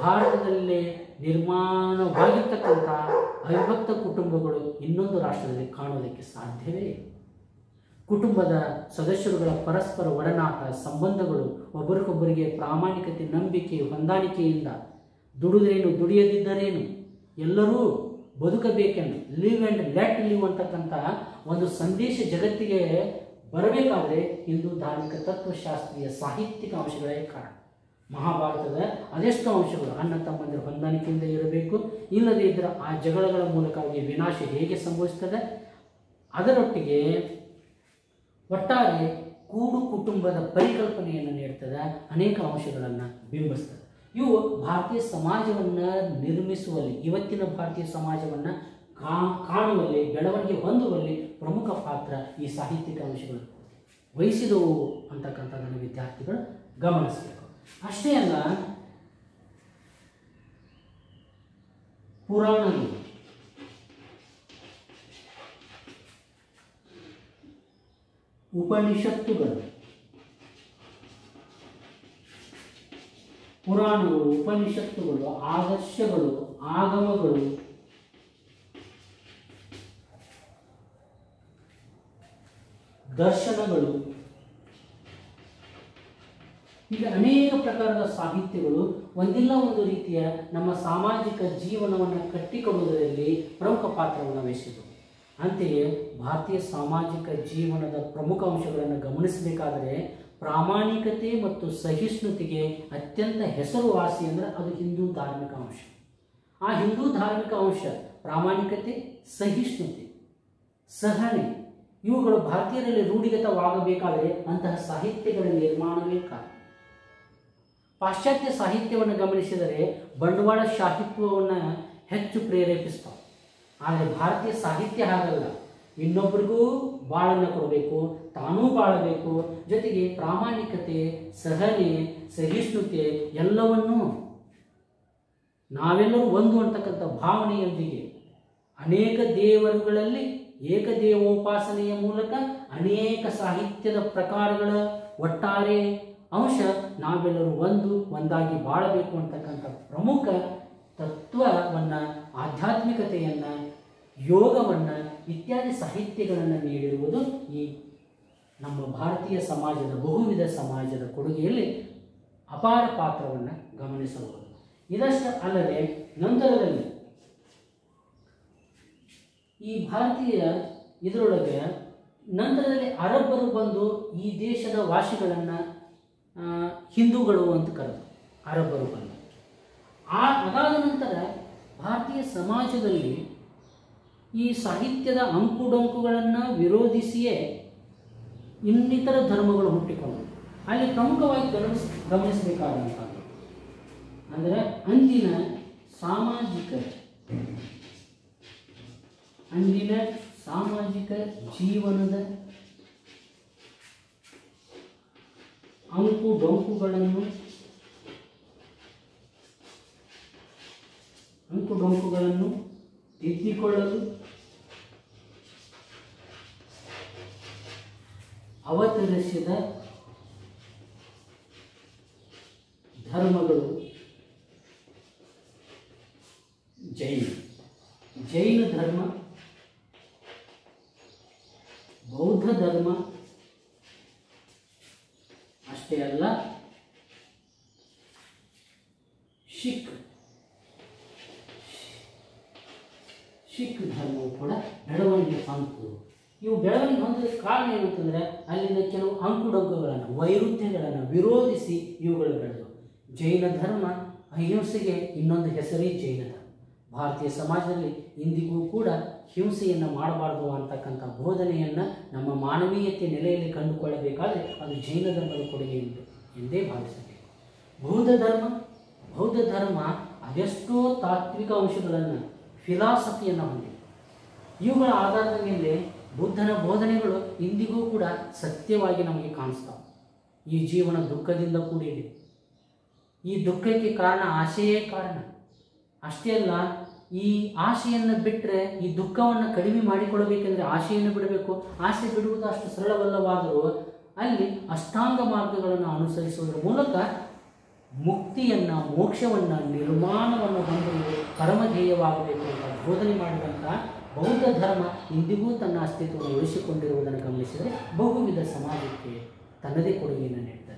ಭಾರತದಲ್ಲೇ ನಿರ್ಮಾಣವಾಗಿರ್ತಕ್ಕಂಥ ಅವಿಭಕ್ತ ಕುಟುಂಬಗಳು ಇನ್ನೊಂದು ರಾಷ್ಟ್ರದಲ್ಲಿ ಕಾಣೋದಕ್ಕೆ ಸಾಧ್ಯವೇ ಇಲ್ಲ. ಕುಟುಂಬದ ಸದಸ್ಯರುಗಳ ಪರಸ್ಪರ ಒಡನಾಟ ಸಂಬಂಧಗಳು ಒಬ್ಬರಿಗೊಬ್ಬರಿಗೆ ಪ್ರಾಮಾಣಿಕತೆ ನಂಬಿಕೆ ಹೊಂದಾಣಿಕೆಯಿಂದ ದುಡಿದ್ರೇನು ದುಡಿಯದಿದ್ದರೇನು ಎಲ್ಲರೂ ಬದುಕಬೇಕೆಂದು ಲಿವ್ ಆ್ಯಂಡ್ ಲೆಟ್ ಲಿವ್ ಅಂತಕ್ಕಂಥ ಒಂದು ಸಂದೇಶ ಜಗತ್ತಿಗೆ ಬರಬೇಕಾದ್ರೆ ಹಿಂದೂ ಧಾರ್ಮಿಕ ತತ್ವಶಾಸ್ತ್ರೀಯ ಸಾಹಿತ್ಯಿಕ ಅಂಶಗಳೇ ಕಾರಣ ಮಹಾಭಾರತದ ಅದೆಷ್ಟು ಅಂಶಗಳು ಅಣ್ಣ ತಮ್ಮಂದಿರ ಹೊಂದಾಣಿಕೆಯಿಂದ ಇರಬೇಕು ಇಲ್ಲದೇ ಇದ್ದರೆ ಆ ಜಗಳಗಳ ಮೂಲಕವಾಗಿ ವಿನಾಶ ಹೇಗೆ ಸಂಭವಿಸ್ತದೆ ಅದರೊಟ್ಟಿಗೆ ಒಟ್ಟಾರೆ ಕೂಡು ಕುಟುಂಬದ ಪರಿಕಲ್ಪನೆಯನ್ನು ನೀಡ್ತದೆ ಅನೇಕ ಅಂಶಗಳನ್ನು ಬಿಂಬಿಸ್ತದೆ ಇವು ಭಾರತೀಯ ಸಮಾಜವನ್ನು ನಿರ್ಮಿಸುವಲ್ಲಿ ಇವತ್ತಿನ ಭಾರತೀಯ ಸಮಾಜವನ್ನು ಕಾ ಕಾಣುವಲ್ಲಿ ಬೆಳವಣಿಗೆ ಹೊಂದುವಲ್ಲಿ ಪ್ರಮುಖ ಪಾತ್ರ ಈ ಸಾಹಿತ್ಯಿಕ ಅಂಶಗಳು ವಹಿಸಿದವು ಅಂತಕ್ಕಂಥದ್ದನ್ನು ವಿದ್ಯಾರ್ಥಿಗಳು ಗಮನಿಸಬೇಕು ಅಷ್ಟೇ ಅಲ್ಲ ಪುರಾಣಗಳು ಉಪನಿಷತ್ತುಗಳು ಪುರಾಣಗಳು ಉಪನಿಷತ್ತುಗಳು ಆದರ್ಶಗಳು ಆಗಮಗಳು ದರ್ಶನಗಳು ಹೀಗೆ ಅನೇಕ ಪ್ರಕಾರದ ಸಾಹಿತ್ಯಗಳು ಒಂದಿಲ್ಲ ಒಂದು ರೀತಿಯ ನಮ್ಮ ಸಾಮಾಜಿಕ ಜೀವನವನ್ನು ಕಟ್ಟಿಕೊಡುವುದರಲ್ಲಿ ಪ್ರಮುಖ ಪಾತ್ರವನ್ನು ವಹಿಸಿದವು ಅಂತೆಯೇ ಭಾರತೀಯ ಸಾಮಾಜಿಕ ಜೀವನದ ಪ್ರಮುಖ ಅಂಶಗಳನ್ನು ಗಮನಿಸಬೇಕಾದರೆ ಪ್ರಾಮಾಣಿಕತೆ ಮತ್ತು ಸಹಿಷ್ಣುತೆಗೆ ಅತ್ಯಂತ ಹೆಸರುವಾಸಿ ಅಂದರೆ ಅದು ಹಿಂದೂ ಧಾರ್ಮಿಕ ಅಂಶ ಆ ಹಿಂದೂ ಧಾರ್ಮಿಕ ಅಂಶ ಪ್ರಾಮಾಣಿಕತೆ ಸಹಿಷ್ಣುತೆ ಸಹನೆ ಇವುಗಳು ಭಾರತೀಯರಲ್ಲಿ ರೂಢಿಗತವಾಗಬೇಕಾದರೆ ಅಂತಹ ಸಾಹಿತ್ಯಗಳ ನಿರ್ಮಾಣವೇ ಕಾರಣ ಪಾಶ್ಚಾತ್ಯ ಸಾಹಿತ್ಯವನ್ನು ಗಮನಿಸಿದರೆ ಬಂಡವಾಳ ಶಾಹಿತ್ವವನ್ನು ಹೆಚ್ಚು ಪ್ರೇರೇಪಿಸ್ತಾವೆ ಆದರೆ ಭಾರತೀಯ ಸಾಹಿತ್ಯ ಹಾಗಲ್ಲ ಇನ್ನೊಬ್ಬರಿಗೂ ಬಾಳನ್ನು ಕೊಡಬೇಕು ತಾನೂ ಬಾಳಬೇಕು ಜೊತೆಗೆ ಪ್ರಾಮಾಣಿಕತೆ ಸಹನೆ ಸಹಿಷ್ಣುತೆ ಎಲ್ಲವನ್ನೂ ನಾವೆಲ್ಲರೂ ಒಂದು ಅಂತಕ್ಕಂಥ ಭಾವನೆಯೊಂದಿಗೆ ಅನೇಕ ದೇವರುಗಳಲ್ಲಿ ಏಕದೇವೋಪಾಸನೆಯ ಮೂಲಕ ಅನೇಕ ಸಾಹಿತ್ಯದ ಪ್ರಕಾರಗಳ ಒಟ್ಟಾರೆ ಅಂಶ ನಾವೆಲ್ಲರೂ ಒಂದು ಒಂದಾಗಿ ಬಾಳಬೇಕು ಅಂತಕ್ಕಂಥ ಪ್ರಮುಖ ತತ್ವವನ್ನು ಆಧ್ಯಾತ್ಮಿಕತೆಯನ್ನು ಯೋಗವನ್ನು ಇತ್ಯಾದಿ ಸಾಹಿತ್ಯಗಳನ್ನು ನೀಡಿರುವುದು ಈ ನಮ್ಮ ಭಾರತೀಯ ಸಮಾಜದ ಬಹುವಿಧ ಸಮಾಜದ ಕೊಡುಗೆಯಲ್ಲಿ ಅಪಾರ ಪಾತ್ರವನ್ನು ಗಮನಿಸಬಹುದು ಇದಷ್ಟು ಅಲ್ಲದೆ ನಂತರದಲ್ಲಿ ಈ ಭಾರತೀಯ ಇದರೊಳಗೆ ನಂತರದಲ್ಲಿ ಅರಬ್ಬರು ಬಂದು ಈ ದೇಶದ ವಾಸಿಗಳನ್ನು ಹಿಂದೂಗಳು ಅಂತ ಕರೆದು ಅರಬ್ಬರು ಬಂದು ಆ ಅದಾದ ನಂತರ ಭಾರತೀಯ ಸಮಾಜದಲ್ಲಿ ಈ ಸಾಹಿತ್ಯದ ಅಂಕುಡೊಂಕುಗಳನ್ನು ವಿರೋಧಿಸಿಯೇ ಇನ್ನಿತರ ಧರ್ಮಗಳು ಹುಟ್ಟಿಕೊಂಡವು ಅಲ್ಲಿ ಪ್ರಮುಖವಾಗಿ ಗಮನಿಸ್ ಗಮನಿಸಬೇಕಾದಂಥದ್ದು ಅಂದರೆ ಅಂದಿನ ಸಾಮಾಜಿಕ ಅಂದಿನ ಸಾಮಾಜಿಕ ಜೀವನದ ಅಂಕು ಡೊಂಕುಗಳನ್ನು ಅಂಕು ಡೊಂಕುಗಳನ್ನು ತಿದ್ದಿಕೊಳ್ಳಲು ಅವತರಿಸಿದ ಧರ್ಮಗಳು ಜೈನ ಜೈನ ಧರ್ಮ ಬೌದ್ಧ ಧರ್ಮ ಅಷ್ಟೇ ಅಲ್ಲ ಶಿಖ್ ಶಿಖ್ ಧರ್ಮವು ಕೂಡ ಬೆಳವಣಿಗೆ ಹೊಂದಿತು ಇವು ಬೆಳವಣಿಗೆ ಹೊಂದೋದಕ್ಕೆ ಕಾರಣ ಏನಂತಂದರೆ ಅಲ್ಲಿನ ಕೆಲವು ಅಂಕುಡೊಂಕುಗಳನ್ನು ವೈರುಧ್ಯಗಳನ್ನು ವಿರೋಧಿಸಿ ಇವುಗಳು ಬೆಳೆದವು ಜೈನ ಧರ್ಮ ಅಹಿಂಸೆಗೆ ಇನ್ನೊಂದು ಹೆಸರೇ ಜೈನ ಧರ್ಮ ಭಾರತೀಯ ಸಮಾಜದಲ್ಲಿ ಇಂದಿಗೂ ಕೂಡ ಹಿಂಸೆಯನ್ನು ಮಾಡಬಾರ್ದು ಅಂತಕ್ಕಂಥ ಬೋಧನೆಯನ್ನು ನಮ್ಮ ಮಾನವೀಯತೆ ನೆಲೆಯಲ್ಲಿ ಕಂಡುಕೊಳ್ಳಬೇಕಾದರೆ ಅದು ಜೈನ ಧರ್ಮದ ಕೊಡುಗೆ ಎಂದು ಎಂದೇ ಭಾವಿಸಬೇಕು ಬೌದ್ಧ ಧರ್ಮ ಬೌದ್ಧ ಧರ್ಮ ಅದೆಷ್ಟೋ ತಾತ್ವಿಕ ಅಂಶಗಳನ್ನು ಫಿಲಾಸಫಿಯನ್ನು ಹೊಂದಿದೆ ಇವುಗಳ ಆಧಾರದ ಮೇಲೆ ಬುದ್ಧನ ಬೋಧನೆಗಳು ಇಂದಿಗೂ ಕೂಡ ಸತ್ಯವಾಗಿ ನಮಗೆ ಕಾಣಿಸ್ತಾವೆ ಈ ಜೀವನ ದುಃಖದಿಂದ ಕೂಡಿದೆ ಈ ದುಃಖಕ್ಕೆ ಕಾರಣ ಆಸೆಯೇ ಕಾರಣ ಅಷ್ಟೇ ಅಲ್ಲ ಈ ಆಸೆಯನ್ನು ಬಿಟ್ಟರೆ ಈ ದುಃಖವನ್ನು ಕಡಿಮೆ ಮಾಡಿಕೊಳ್ಳಬೇಕೆಂದರೆ ಆಸೆಯನ್ನು ಬಿಡಬೇಕು ಆಸೆ ಬಿಡುವುದು ಅಷ್ಟು ಸರಳವಲ್ಲವಾದರೂ ಅಲ್ಲಿ ಅಷ್ಟಾಂಗ ಮಾರ್ಗಗಳನ್ನು ಅನುಸರಿಸುವುದರ ಮೂಲಕ ಮುಕ್ತಿಯನ್ನು ಮೋಕ್ಷವನ್ನು ನಿರ್ಮಾಣವನ್ನು ಹೊಂದುವುದು ಪರಮಧ್ಯೇಯವಾಗಬೇಕು ಅಂತ ಬೋಧನೆ ಮಾಡಿದಂಥ ಬೌದ್ಧ ಧರ್ಮ ಇಂದಿಗೂ ತನ್ನ ಅಸ್ತಿತ್ವವನ್ನು ಉಳಿಸಿಕೊಂಡಿರುವುದನ್ನು ಗಮನಿಸಿದರೆ ಬಹುವಿಧ ಸಮಾಜಕ್ಕೆ ತನ್ನದೇ ಕೊಡುಗೆಯನ್ನು ನೀಡ್ತಾರೆ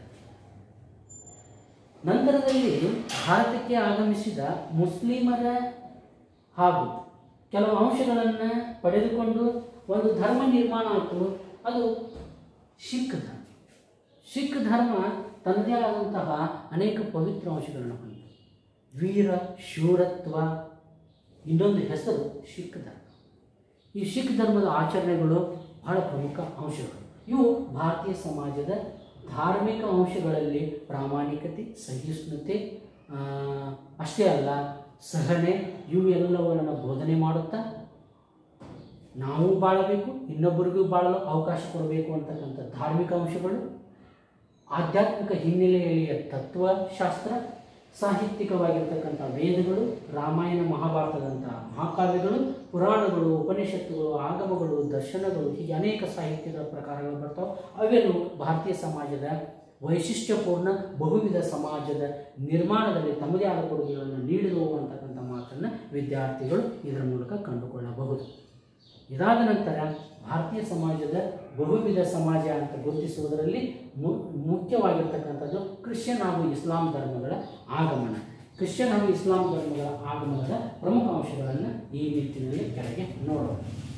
ನಂತರದಲ್ಲಿ ಭಾರತಕ್ಕೆ ಆಗಮಿಸಿದ ಮುಸ್ಲಿಮರ ಹಾಗೂ ಕೆಲವು ಅಂಶಗಳನ್ನು ಪಡೆದುಕೊಂಡು ಒಂದು ಧರ್ಮ ನಿರ್ಮಾಣ ಆಯಿತು ಅದು ಸಿಖ್ ಧರ್ಮ ಸಿಖ್ ಧರ್ಮ ತನ್ನದೇ ಆದಂತಹ ಅನೇಕ ಪವಿತ್ರ ಅಂಶಗಳನ್ನು ಹೊಂದಿದೆ ವೀರ ಶೂರತ್ವ ಇನ್ನೊಂದು ಹೆಸರು ಸಿಖ್ ಧರ್ಮ ಈ ಸಿಖ್ ಧರ್ಮದ ಆಚರಣೆಗಳು ಬಹಳ ಪ್ರಮುಖ ಅಂಶಗಳು ಇವು ಭಾರತೀಯ ಸಮಾಜದ ಧಾರ್ಮಿಕ ಅಂಶಗಳಲ್ಲಿ ಪ್ರಾಮಾಣಿಕತೆ ಸಹಿಷ್ಣುತೆ ಆ, ಅಷ್ಟೇ ಅಲ್ಲ ಸಹನೆ ಇವು ಎಲ್ಲವುಗಳನ್ನು ಬೋಧನೆ ಮಾಡುತ್ತಾ ನಾವು ಬಾಳಬೇಕು ಇನ್ನೊಬ್ಬರಿಗೂ ಬಾಳಲು ಅವಕಾಶ ಕೊಡಬೇಕು ಅಂತಕ್ಕಂಥ ಧಾರ್ಮಿಕ ಅಂಶಗಳು ಆಧ್ಯಾತ್ಮಿಕ ಹಿನ್ನೆಲೆಯಲ್ಲಿ ತತ್ವಶಾಸ್ತ್ರ ಸಾಹಿತ್ಯಿಕವಾಗಿರ್ತಕ್ಕಂಥ ವೇದಗಳು ರಾಮಾಯಣ ಮಹಾಭಾರತದಂತಹ ಮಹಾಕಾವ್ಯಗಳು ಪುರಾಣಗಳು ಉಪನಿಷತ್ತುಗಳು ಆಗಮಗಳು ದರ್ಶನಗಳು ಹೀಗೆ ಅನೇಕ ಸಾಹಿತ್ಯಗಳ ಪ್ರಕಾರಗಳು ಬರ್ತಾವೆ ಅವೆಲ್ಲವೂ ಭಾರತೀಯ ಸಮಾಜದ ವೈಶಿಷ್ಟ್ಯಪೂರ್ಣ ಬಹುವಿಧ ಸಮಾಜದ ನಿರ್ಮಾಣದಲ್ಲಿ ತಮ್ಮದೇ ಆದ ಕೊಡುಗೆಗಳನ್ನು ನೀಡಿದವು ಅಂತಕ್ಕಂಥ ಮಾತನ್ನು ವಿದ್ಯಾರ್ಥಿಗಳು ಇದರ ಮೂಲಕ ಕಂಡುಕೊಳ್ಳಬಹುದು ಇದಾದ ನಂತರ ಭಾರತೀಯ ಸಮಾಜದ ಬಹುವಿಧ ಸಮಾಜ ಅಂತ ಗುರುತಿಸುವುದರಲ್ಲಿ ಮು- ಮುಖ್ಯವಾಗಿರ್ತಕ್ಕಂಥದ್ದು ಕ್ರಿಶ್ಚಿಯನ್ ಹಾಗೂ ಇಸ್ಲಾಂ ಧರ್ಮಗಳ ಆಗಮನ ಕ್ರಿಶ್ಚಿಯನ್ ಹಾಗೂ ಇಸ್ಲಾಂ ಧರ್ಮಗಳ ಆಗಮನದ ಪ್ರಮುಖ ಅಂಶಗಳನ್ನು ಈ ನಿಟ್ಟಿನಲ್ಲಿ ಕೆಳಗೆ ನೋಡೋಣ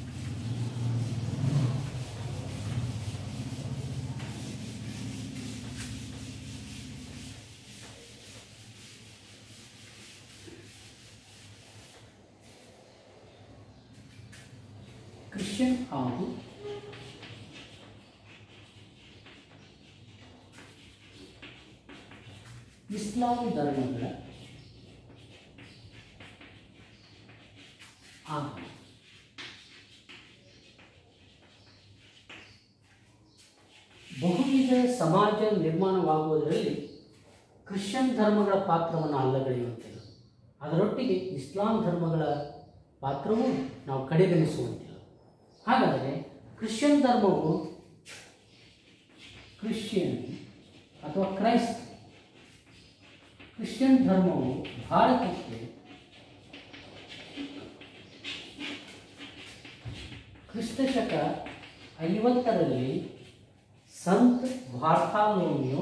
ಕ್ರಿಶ್ಚಿಯನ್ ಹಾಗೂ ಇಸ್ಲಾಂ ಧರ್ಮಗಳ ಆಗಮನ ಬಹುವಿಧ ಸಮಾಜ ನಿರ್ಮಾಣವಾಗುವುದರಲ್ಲಿ ಕ್ರಿಶ್ಚಿಯನ್ ಧರ್ಮಗಳ ಪಾತ್ರವನ್ನು ಅಲ್ಲಗಳೆಯುವಂತಿಲ್ಲ ಅದರೊಟ್ಟಿಗೆ ಇಸ್ಲಾಂ ಧರ್ಮಗಳ ಪಾತ್ರವೂ ನಾವು ಕಡೆಗಣಿಸುವಂತಿಲ್ಲ ಹಾಗಾದರೆ ಕ್ರಿಶ್ಚಿಯನ್ ಧರ್ಮವು ಕ್ರಿಶ್ಚಿಯನ್ ಅಥವಾ ಕ್ರೈಸ್ತ ಕ್ರಿಶ್ಚಿಯನ್ ಧರ್ಮವು ಭಾರತಕ್ಕೆ ಕ್ರಿಸ್ತ ಶಕ ಐವತ್ತರಲ್ಲಿ ಸಂತ್ ಬಾರ್ಥಾಲೋಮಿಯೋ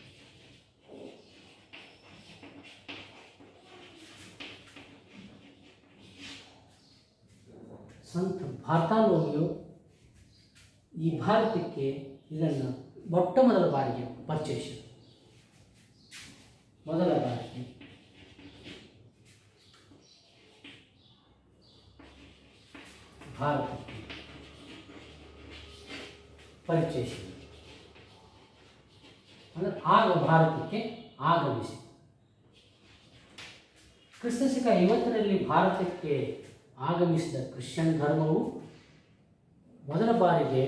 ಸಂತ್ ಬಾರ್ಥಾಲೋಮಿಯೋ ಈ ಭಾರತಕ್ಕೆ ಇದನ್ನು ಮೊಟ್ಟ ಮೊದಲ ಬಾರಿಗೆ ಪರಿಚಯಿಸಿದರು ಮೊದಲ ಬಾರಿಗೆ ಭಾರತಕ್ಕೆ ಪರಿಚಯಿಸಿದರು ಅಂದರೆ ಆಗ ಭಾರತಕ್ಕೆ ಆಗಮಿಸಿ ಕ್ರಿಸ್ತ ಶಕ ಐವತ್ತರಲ್ಲಿ ಭಾರತಕ್ಕೆ ಆಗಮಿಸಿದ ಕ್ರಿಶ್ಚಿಯನ್ ಧರ್ಮವು ಮೊದಲ ಬಾರಿಗೆ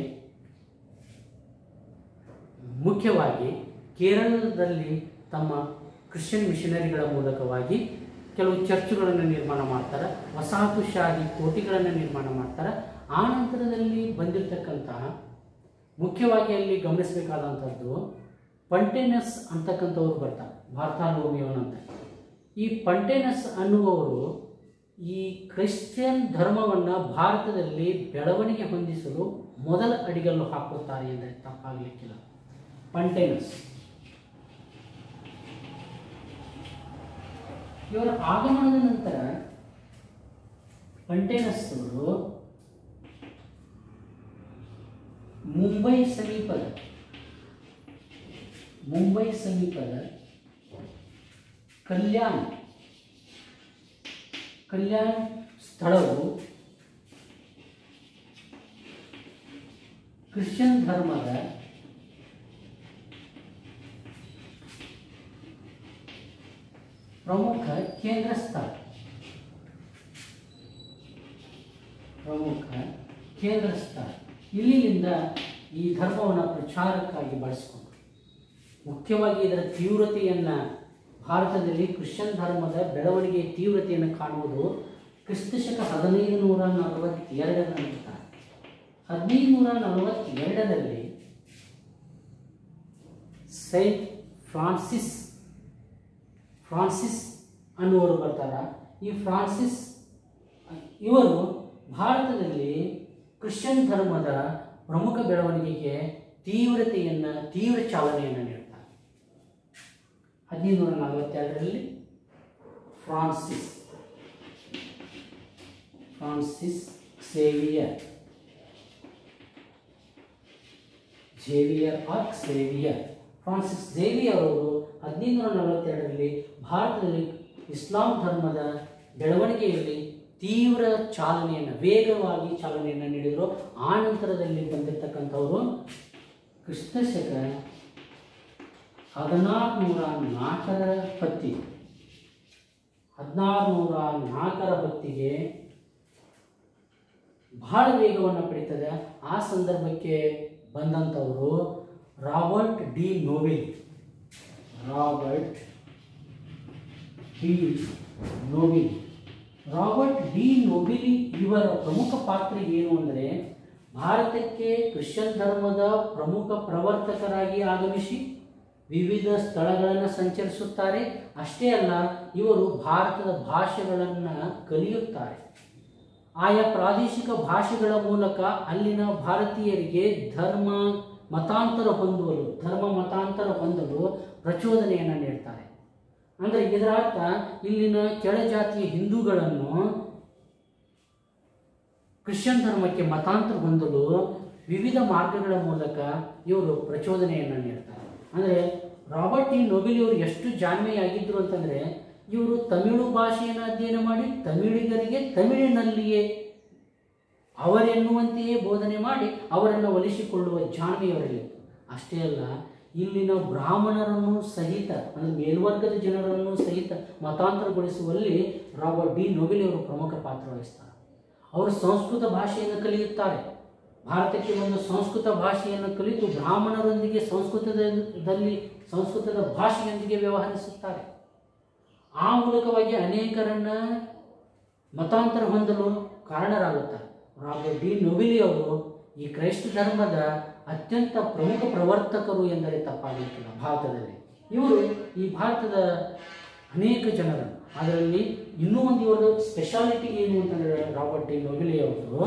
ಮುಖ್ಯವಾಗಿ ಕೇರಳದಲ್ಲಿ ತಮ್ಮ ಕ್ರಿಶ್ಚಿಯನ್ ಮಿಷನರಿಗಳ ಮೂಲಕವಾಗಿ ಕೆಲವು ಚರ್ಚುಗಳನ್ನು ನಿರ್ಮಾಣ ಮಾಡ್ತಾರೆ ವಸಾಹತುಶಾಹಿ ಕೋಟೆಗಳನ್ನು ನಿರ್ಮಾಣ ಮಾಡ್ತಾರೆ ಆ ನಂತರದಲ್ಲಿ ಬಂದಿರತಕ್ಕಂತಹ ಮುಖ್ಯವಾಗಿ ಅಲ್ಲಿ ಗಮನಿಸಬೇಕಾದಂಥದ್ದು ಪಂಟೇನಸ್ ಅಂತಕ್ಕಂಥವ್ರು ಬರ್ತಾರೆ ಭಾರತಾಲೋಮಿಯವನಂತ ಈ ಪಂಟೇನಸ್ ಅನ್ನುವವರು ಈ ಕ್ರಿಶ್ಚಿಯನ್ ಧರ್ಮವನ್ನು ಭಾರತದಲ್ಲಿ ಬೆಳವಣಿಗೆ ಹೊಂದಿಸಲು ಮೊದಲ ಅಡಿಗಲ್ಲು ಹಾಕುತ್ತಾರೆ ಎಂದರೆ ತಪ್ಪಾಗಲಿಕ್ಕಿಲ್ಲ ಪಂಟೇನಸ್ ಇವರ ಆಗಮನದ ನಂತರ ಪಂಟೇನಸ್ ಅವರು ಮುಂಬೈ ಸಮೀಪದ ಮುಂಬೈ ಸಮೀಪದ ಕಲ್ಯಾಣ್ ಕಲ್ಯಾಣ್ ಸ್ಥಳವು ಕ್ರಿಶ್ಚಿಯನ್ ಧರ್ಮದ ಪ್ರಮುಖ ಕೇಂದ್ರ ಸ್ಥಳ ಪ್ರಮುಖ ಕೇಂದ್ರ ಸ್ಥಳ ಇಲ್ಲಿಂದ ಈ ಧರ್ಮವನ್ನು ಪ್ರಚಾರಕ್ಕಾಗಿ ಬಳಸಿಕೊಂಡರು ಮುಖ್ಯವಾಗಿ ಇದರ ತೀವ್ರತೆಯನ್ನು ಭಾರತದಲ್ಲಿ ಕ್ರಿಶ್ಚಿಯನ್ ಧರ್ಮದ ಬೆಳವಣಿಗೆಯ ತೀವ್ರತೆಯನ್ನು ಕಾಣುವುದು ಕ್ರಿಸ್ತಶಕ ಹದಿನೈದು ನೂರ ನಲವತ್ತೆರಡರ ನಂತರ ಹದಿನೈದು ನೂರ ನಲವತ್ತೆರಡರಲ್ಲಿ ಸೈಂಟ್ ಫ್ರಾನ್ಸಿಸ್ ಫ್ರಾನ್ಸಿಸ್ ಅನ್ನುವರು ಬರ್ತಾರ ಈ ಫ್ರಾನ್ಸಿಸ್ ಇವರು ಭಾರತದಲ್ಲಿ ಕ್ರಿಶ್ಚಿಯನ್ ಧರ್ಮದ ಪ್ರಮುಖ ಬೆಳವಣಿಗೆಗೆ ತೀವ್ರತೆಯನ್ನು ತೀವ್ರ ಚಾಲನೆಯನ್ನು ನೀಡ್ತಾರೆ ಹದಿನೈದು ನೂರ ನಲವತ್ತೆರಡರಲ್ಲಿ Francis Francis Xavier Xavier or Xavier Francis Xavier ಅವರು ಹದಿನೈದು ನೂರ ನಲವತ್ತೆರಡರಲ್ಲಿ ಭಾರತದಲ್ಲಿ ಇಸ್ಲಾಂ ಧರ್ಮದ ಬೆಳವಣಿಗೆಯಲ್ಲಿ ತೀವ್ರ ಚಾಲನೆಯನ್ನು ವೇಗವಾಗಿ ಚಾಲನೆಯನ್ನು ನೀಡಿದರು ಆ ನಂತರದಲ್ಲಿ ಬಂದಿರತಕ್ಕಂಥವರು ಕ್ರಿಸ್ತಶಕ ಹದಿನಾರು ನೂರ ನಾಲ್ಕರ ಹೊತ್ತಿಗೆ ಹದಿನಾರು ನೂರ ನಾಲ್ಕರ ಹೊತ್ತಿಗೆ ಬಹಳ ವೇಗವನ್ನು ಪಡೀತದೆ ಆ ಸಂದರ್ಭಕ್ಕೆ ಬಂದಂಥವರು Robert de Nobili Robert de Nobili Robert de Nobili ಇವರ ಪ್ರಮುಖ ಪಾತ್ರ ಏನು ಅಂದರೆ ಭಾರತಕ್ಕೆ ಕ್ರಿಶ್ಚಿಯನ್ ಧರ್ಮದ ಪ್ರಮುಖ ಪ್ರವರ್ತಕರಾಗಿ ಆಗಮಿಸಿ ವಿವಿಧ ಸ್ಥಳಗಳನ್ನು ಸಂಚರಿಸುತ್ತಾರೆ ಅಷ್ಟೇ ಅಲ್ಲ ಇವರು ಭಾರತದ ಭಾಷೆಗಳನ್ನು ಕಲಿಯುತ್ತಾರೆ ಆಯಾ ಪ್ರಾದೇಶಿಕ ಭಾಷೆಗಳ ಮೂಲಕ ಅಲ್ಲಿನ ಭಾರತೀಯರಿಗೆ ಧರ್ಮ ಮತಾಂತರ ಹೊಂದುವಲು ಧರ್ಮ ಮತಾಂತರ ಹೊಂದಲು ಪ್ರಚೋದನೆಯನ್ನು ನೀಡ್ತಾರೆ ಅಂದರೆ ಇದರ ಅರ್ಥ ಇಲ್ಲಿನ ಕೆಳಜಾತಿಯ ಹಿಂದೂಗಳನ್ನು ಕ್ರಿಶ್ಚಿಯನ್ ಧರ್ಮಕ್ಕೆ ಮತಾಂತರ ಹೊಂದಲು ವಿವಿಧ ಮಾರ್ಗಗಳ ಮೂಲಕ ಇವರು ಪ್ರಚೋದನೆಯನ್ನು ನೀಡ್ತಾರೆ ಅಂದರೆ ರಾಬರ್ಟ್ ಟಿ ನೊಬೆಲ್ ಇವರು ಎಷ್ಟು ಜಾಣ್ಮೆಯಾಗಿದ್ದರು ಅಂತಂದರೆ ಇವರು ತಮಿಳು ಭಾಷೆಯನ್ನು ಅಧ್ಯಯನ ಮಾಡಿ ತಮಿಳಿಗರಿಗೆ ತಮಿಳಿನಲ್ಲಿಯೇ ಅವರೆನ್ನುವಂತೆಯೇ ಬೋಧನೆ ಮಾಡಿ ಅವರನ್ನು ಒಲಿಸಿಕೊಳ್ಳುವ ಜಾಣ್ಮೆಯವರಲ್ಲಿ ಅಷ್ಟೇ ಅಲ್ಲ ಇಲ್ಲಿನ ಬ್ರಾಹ್ಮಣರನ್ನು ಸಹಿತ ಅಂದರೆ ಮೇಲ್ವರ್ಗದ ಜನರನ್ನು ಸಹಿತ ಮತಾಂತರಗೊಳಿಸುವಲ್ಲಿ ರಾಬರ್ಟ್ ಡಿ ನೊಬೆಲ್ ಅವರು ಪ್ರಮುಖ ಪಾತ್ರ ವಹಿಸ್ತಾರೆ ಅವರು ಸಂಸ್ಕೃತ ಭಾಷೆಯನ್ನು ಕಲಿಯುತ್ತಾರೆ ಭಾರತಕ್ಕೆ ಒಂದು ಸಂಸ್ಕೃತ ಭಾಷೆಯನ್ನು ಕಲಿತು ಬ್ರಾಹ್ಮಣರೊಂದಿಗೆ ಸಂಸ್ಕೃತದಲ್ಲಿ ಸಂಸ್ಕೃತದ ಭಾಷೆಯೊಂದಿಗೆ ವ್ಯವಹರಿಸುತ್ತಾರೆ ಆ ಮೂಲಕವಾಗಿ ಅನೇಕರನ್ನ ಮತಾಂತರ ಹೊಂದಲು ಕಾರಣರಾಗುತ್ತಾರೆ ರಾಬರ್ಟ್ ಡಿ ನೊಬಿಲಿ ಅವರು ಈ ಕ್ರೈಸ್ತ ಧರ್ಮದ ಅತ್ಯಂತ ಪ್ರಮುಖ ಪ್ರವರ್ತಕರು ಎಂದರೆ ತಪ್ಪಾಗಲಿಕ್ಕಿಲ್ಲ ಭಾರತದಲ್ಲಿ ಇವರು ಈ ಭಾರತದ ಅನೇಕ ಜನರು ಅದರಲ್ಲಿ ಇನ್ನೂ ಒಂದು ಇವರು ಸ್ಪೆಷಾಲಿಟಿ ಏನು ಅಂತಂದರೆ ರಾಬರ್ಟ್ ಡಿ ನೊಬಿಲಿ ಅವರು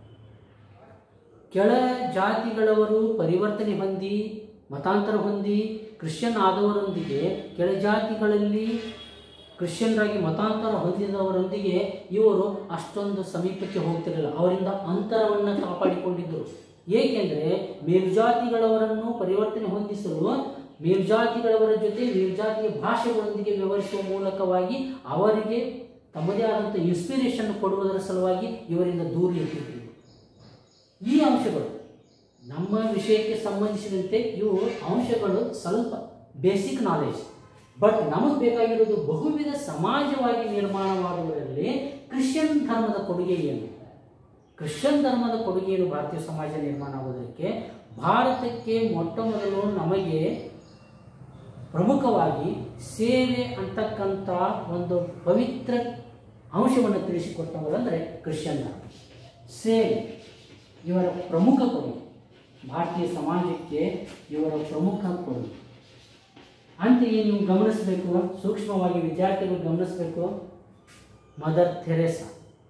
ಕೆಳ ಜಾತಿಗಳವರು ಪರಿವರ್ತನೆ ಹೊಂದಿ ಮತಾಂತರ ಹೊಂದಿ ಕ್ರಿಶ್ಚಿಯನ್ ಆದವರೊಂದಿಗೆ ಕೆಳಜಾತಿಗಳಲ್ಲಿ ಕ್ರಿಶ್ಚಿಯನ್ರಾಗಿ ಮತಾಂತರ ಹೊಂದಿದವರೊಂದಿಗೆ ಇವರು ಅಷ್ಟೊಂದು ಸಮೀಪಕ್ಕೆ ಹೋಗ್ತಿರಲಿಲ್ಲ ಅವರಿಂದ ಅಂತರವನ್ನು ಕಾಪಾಡಿಕೊಂಡಿದ್ದರು ಏಕೆಂದರೆ ಮೇಲ್ಜಾತಿಗಳವರನ್ನು ಪರಿವರ್ತನೆ ಹೊಂದಿಸಲು ಮೇಲ್ಜಾತಿಗಳವರ ಜೊತೆ ಮೇಲ್ಜಾತಿಯ ಭಾಷೆಗಳೊಂದಿಗೆ ವ್ಯವಹರಿಸುವ ಮೂಲಕವಾಗಿ ಅವರಿಗೆ ತಮ್ಮದೇ ಆದಂಥ ಇನ್ಸ್ಪಿರೇಷನ್ ಕೊಡುವುದರ ಸಲುವಾಗಿ ಇವರಿಂದ ದೂರ ಇರ್ತಿದ್ರು ಈ ಅಂಶಗಳು ನಮ್ಮ ವಿಷಯಕ್ಕೆ ಸಂಬಂಧಿಸಿದಂತೆ ಇವು ಅಂಶಗಳು ಸ್ವಲ್ಪ ಬೇಸಿಕ್ ನಾಲೆಜ್ ಬಟ್ ನಮಗೆ ಬೇಕಾಗಿರೋದು ಬಹುವಿಧ ಸಮಾಜವಾಗಿ ನಿರ್ಮಾಣವಾಗುವುದರಲ್ಲಿ ಕ್ರಿಶ್ಚಿಯನ್ ಧರ್ಮದ ಕೊಡುಗೆ ಏನು ಕ್ರಿಶ್ಚಿಯನ್ ಧರ್ಮದ ಕೊಡುಗೆ ಏನು ಭಾರತೀಯ ಸಮಾಜ ನಿರ್ಮಾಣ ಆಗೋದಕ್ಕೆ ಭಾರತಕ್ಕೆ ಮೊಟ್ಟ ಮೊದಲು ನಮಗೆ ಪ್ರಮುಖವಾಗಿ ಸೇವೆ ಅಂತಕ್ಕಂಥ ಒಂದು ಪವಿತ್ರ ಅಂಶವನ್ನು ತಿಳಿಸಿಕೊಟ್ಟವರಂದರೆ ಕ್ರಿಶ್ಚಿಯನ್ ಧರ್ಮ ಸೇವೆ ಇವರ ಪ್ರಮುಖ ಕೊಡುಗೆ ಭಾರತೀಯ ಸಮಾಜಕ್ಕೆ ಇವರ ಪ್ರಮುಖ ಕೊಡುಗೆ ಅಂತೆಯೇ ನೀವು ಗಮನಿಸಬೇಕು ಸೂಕ್ಷ್ಮವಾಗಿ ವಿದ್ಯಾರ್ಥಿಗಳು ಗಮನಿಸಬೇಕು ಮದರ್ ಥೆರೆಸಾ